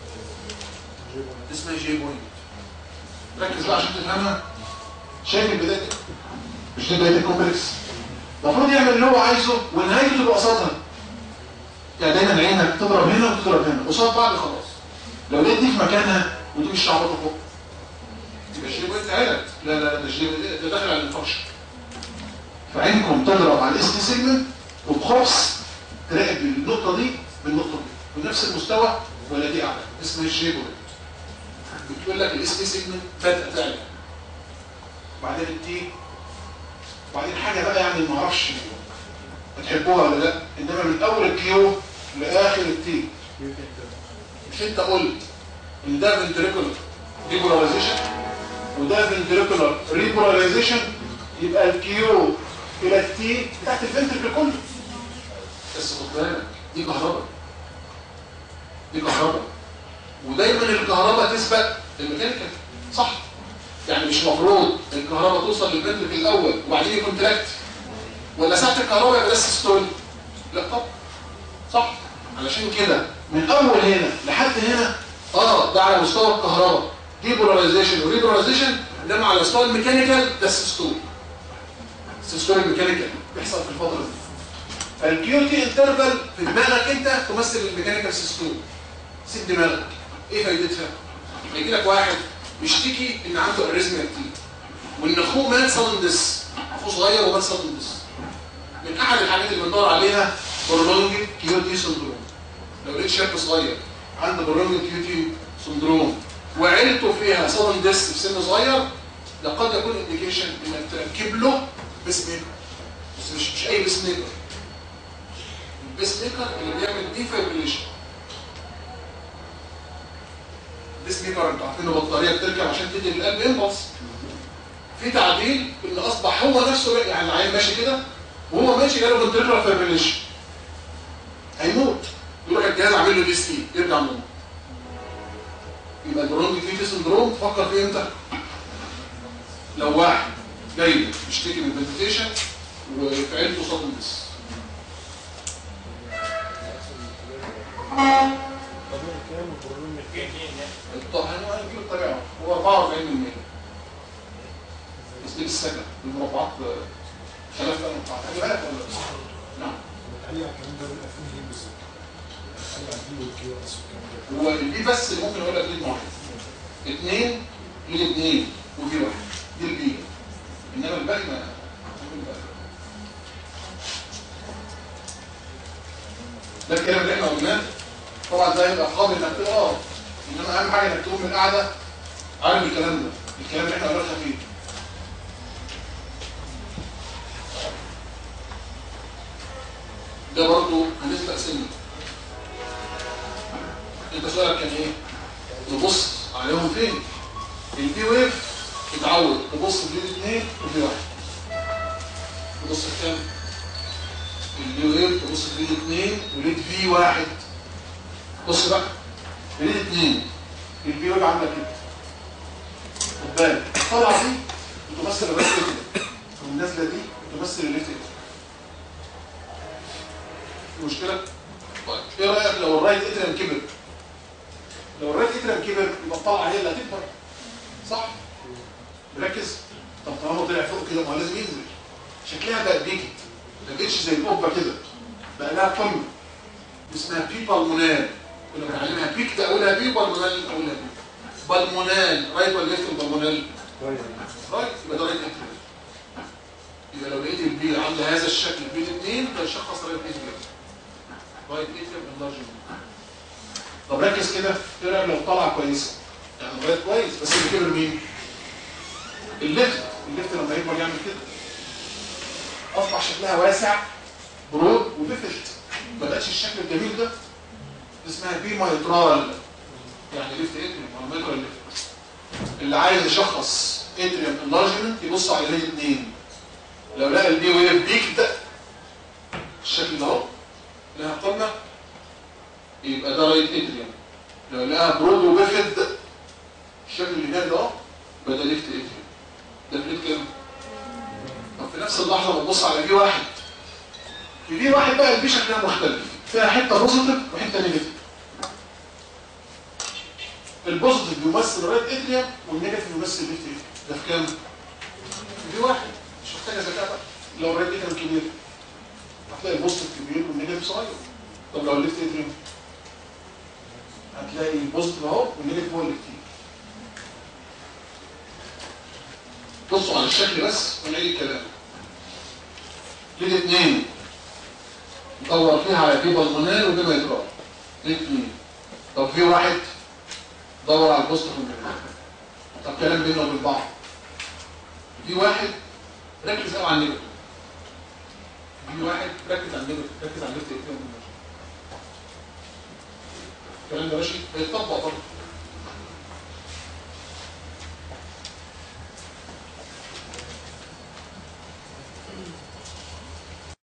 اسمها جي بوينت ركز بقى عشان تفهمها شايف البدايه دي؟ مش دي بدايه الكومبلكس المفروض يعمل اللي هو عايزه ونهايته تبقى قصادها يعني دايما عينك تضرب هنا وتضرب هنا قصاد بعض خلاص لو لقيت دي في مكانها ودي مش شعبطه فوق يبقى الجي بوينت علت لا لا ده الجي ده داخل على الانفكشن فعينكم تضرب على الاس تي سيجمنت وبخبص تراقب النقطه دي بالنقطه دي بنفس المستوى ولا دي اعلى اسمها الجي بوينت بتقول لك الاس تي سيجمنت بدأ تعلى وبعدين التي وبعدين حاجه بقى يعني ما اعرفش بتحبوها ولا لا انما من اول الكيو لاخر التي مش انت قلت ان ده فنتريكولار ديبولاريزيشن وده فنتريكولار ريبولاريزيشن يبقى الكيو الى التي بتاعت الفنتريكل كله بس خد بالك دي كهرباء دي كهرباء ودايما الكهرباء تسبق الميكانيكال صح يعني مش مفروض الكهرباء توصل للفنتريكل الاول وبعدين يكون تراكت ولا ساعه الكهرباء يبقى ده سيستول لا طب صح علشان كده من اول هنا لحد هنا اه ده على مستوى الكهرباء ديبولاريزيشن وريبولاريزيشن انما على مستوى الميكانيكال ده السيستول السيستول الميكانيكال بيحصل في الفتره دي فالكيو تي انترفال في دماغك انت تمثل الميكانيكال سيستول سيب دماغك ايه فايدتها يجي لك واحد بيشتكي ان عنده اريزميا كتير وان اخوه مات سادندس اخوه صغير ومات سادندس من احد الحاجات اللي بندور عليها برولونج كيو تي سندروم لو لقيت شاب صغير عنده برولونج كيو تي سندروم وعيلته فيها سادندس في سن صغير ده قد يكون انديكيشن انك تركب له بيس ميكر بس مش مش اي بيس ميكر بيس ميكر اللي بيعمل ديفيبريليشن بيس ميكر انتوا عارفين بطاريه بتركب عشان تدي للقلب امبلس في تعديل ان اصبح هو نفسه يعني العين ماشي كده وهو ماشي جاله فنتريكولار فيبريليشن هيموت يروح الجهاز عامل له دي اس تي يرجع نوم يبقى البرونج فيتي سندروم تفكر فيه امتى؟ لو واحد جاي بيشتكي من فنتيشن وفي عيلته صدمه بس طبيعي كام والبرولوم اثنين يعني الطه هنجيب الطبيعه هو 44 من 100 تسليك السكن المربعات ثلاث مربعات خلي بالك ولا نعم بتعلي على الكلام ده بيبقى فيه ايه بالظبط؟ بتعلي على الدي والكيو اس والكلام ده هو البي بس اللي ممكن اقول لك ليد واحد اثنين ليد اثنين وفي واحد دي البي انما الباقي ما ده الكلام اللي احنا قلناه طبعا ده هيبقى قابل انك تقراه انما اهم حاجه انك تقوم من القعده عارف الكلام ده الكلام اللي احنا قلناه خفيف ده برضه هنسبق سنه انت سؤالك كان ايه تبص عليهم فين البي ويف اتعود تبص في ليد اثنين وفي واحد تبص في كام البي ويف تبص في ليد اثنين وليد في واحد بص بقى في ليد اثنين البي ويف عامله كده خد بالك الطلعه دي بتمثل الرايت كده والنازله دي بتمثل الليفت كده في مشكله طيب ايه رايك لو الرايت اترم كبر لو الرايت اترم كبر يبقى الطلعه هي اللي هتكبر صح مركز طب طالما طلع فوق كده ما هو لازم ينزل شكلها بقى بيجي ما بقتش زي القبه كده بقى لها قمه اسمها بي بالمونال كنا بنعلمها بيك ده اولها بي وبالمونال اولها بي بالمونال رايت ولا ليفت البالمونال رايت يبقى ده رايت اترم يبقى لو لقيت البي عامله هذا الشكل بيت اثنين ده شخص رايت اترم رايت اترم انلارجمنت طب ركز كده ايه رايك لو طلع كويسه يعني لغايه كويس بس اللي كبر مين الليفت الليفت لما يكبر يعمل كده اصبح شكلها واسع برود وبفلت ما بقاش الشكل الجميل ده اسمها بي مايترال يعني ليفت اتريم او مايترال ليفت اللي عايز يشخص اتريم انلارجمنت يبص على الهيد اتنين لو لقى البي ويف بيك ده الشكل ده اهو لها قمه يبقى ده رايت اتريم لو لقاها برود وبفد الشكل اللي هناك ده اهو يبقى ده ليفت اتريم ده في ليفت كام؟ طب في نفس اللحظه بتبص على بي واحد في بي واحد بقى البي شكلها مختلف فيها حته بوزيتيف وحته نيجاتيف البوزيتيف بيمثل رايت اتريم والنيجاتيف بيمثل ليفت اتريم ده في كام؟ في بي واحد مش محتاجه ذكاء بقى لو الرايت اتريم كبير هتلاقي البوزيتيف كبير والنيجاتيف صغير طب لو الليفت اتريم هتلاقي البوزيتيف اهو والنيجاتيف هو اللي كتير بصوا على الشكل بس ونعيد الكلام ليه اثنين ندور فيها على في بالمونال وفي ميترال ليه اثنين طب في واحد دور على البوزيتيف والنيجاتيف طب كلام بيننا وبين بعض في واحد ركز قوي على النيجاتيف في واحد ركز على النيجاتيف ركز على الليفت اتنين الكلام ده ماشي هيتطبق برضه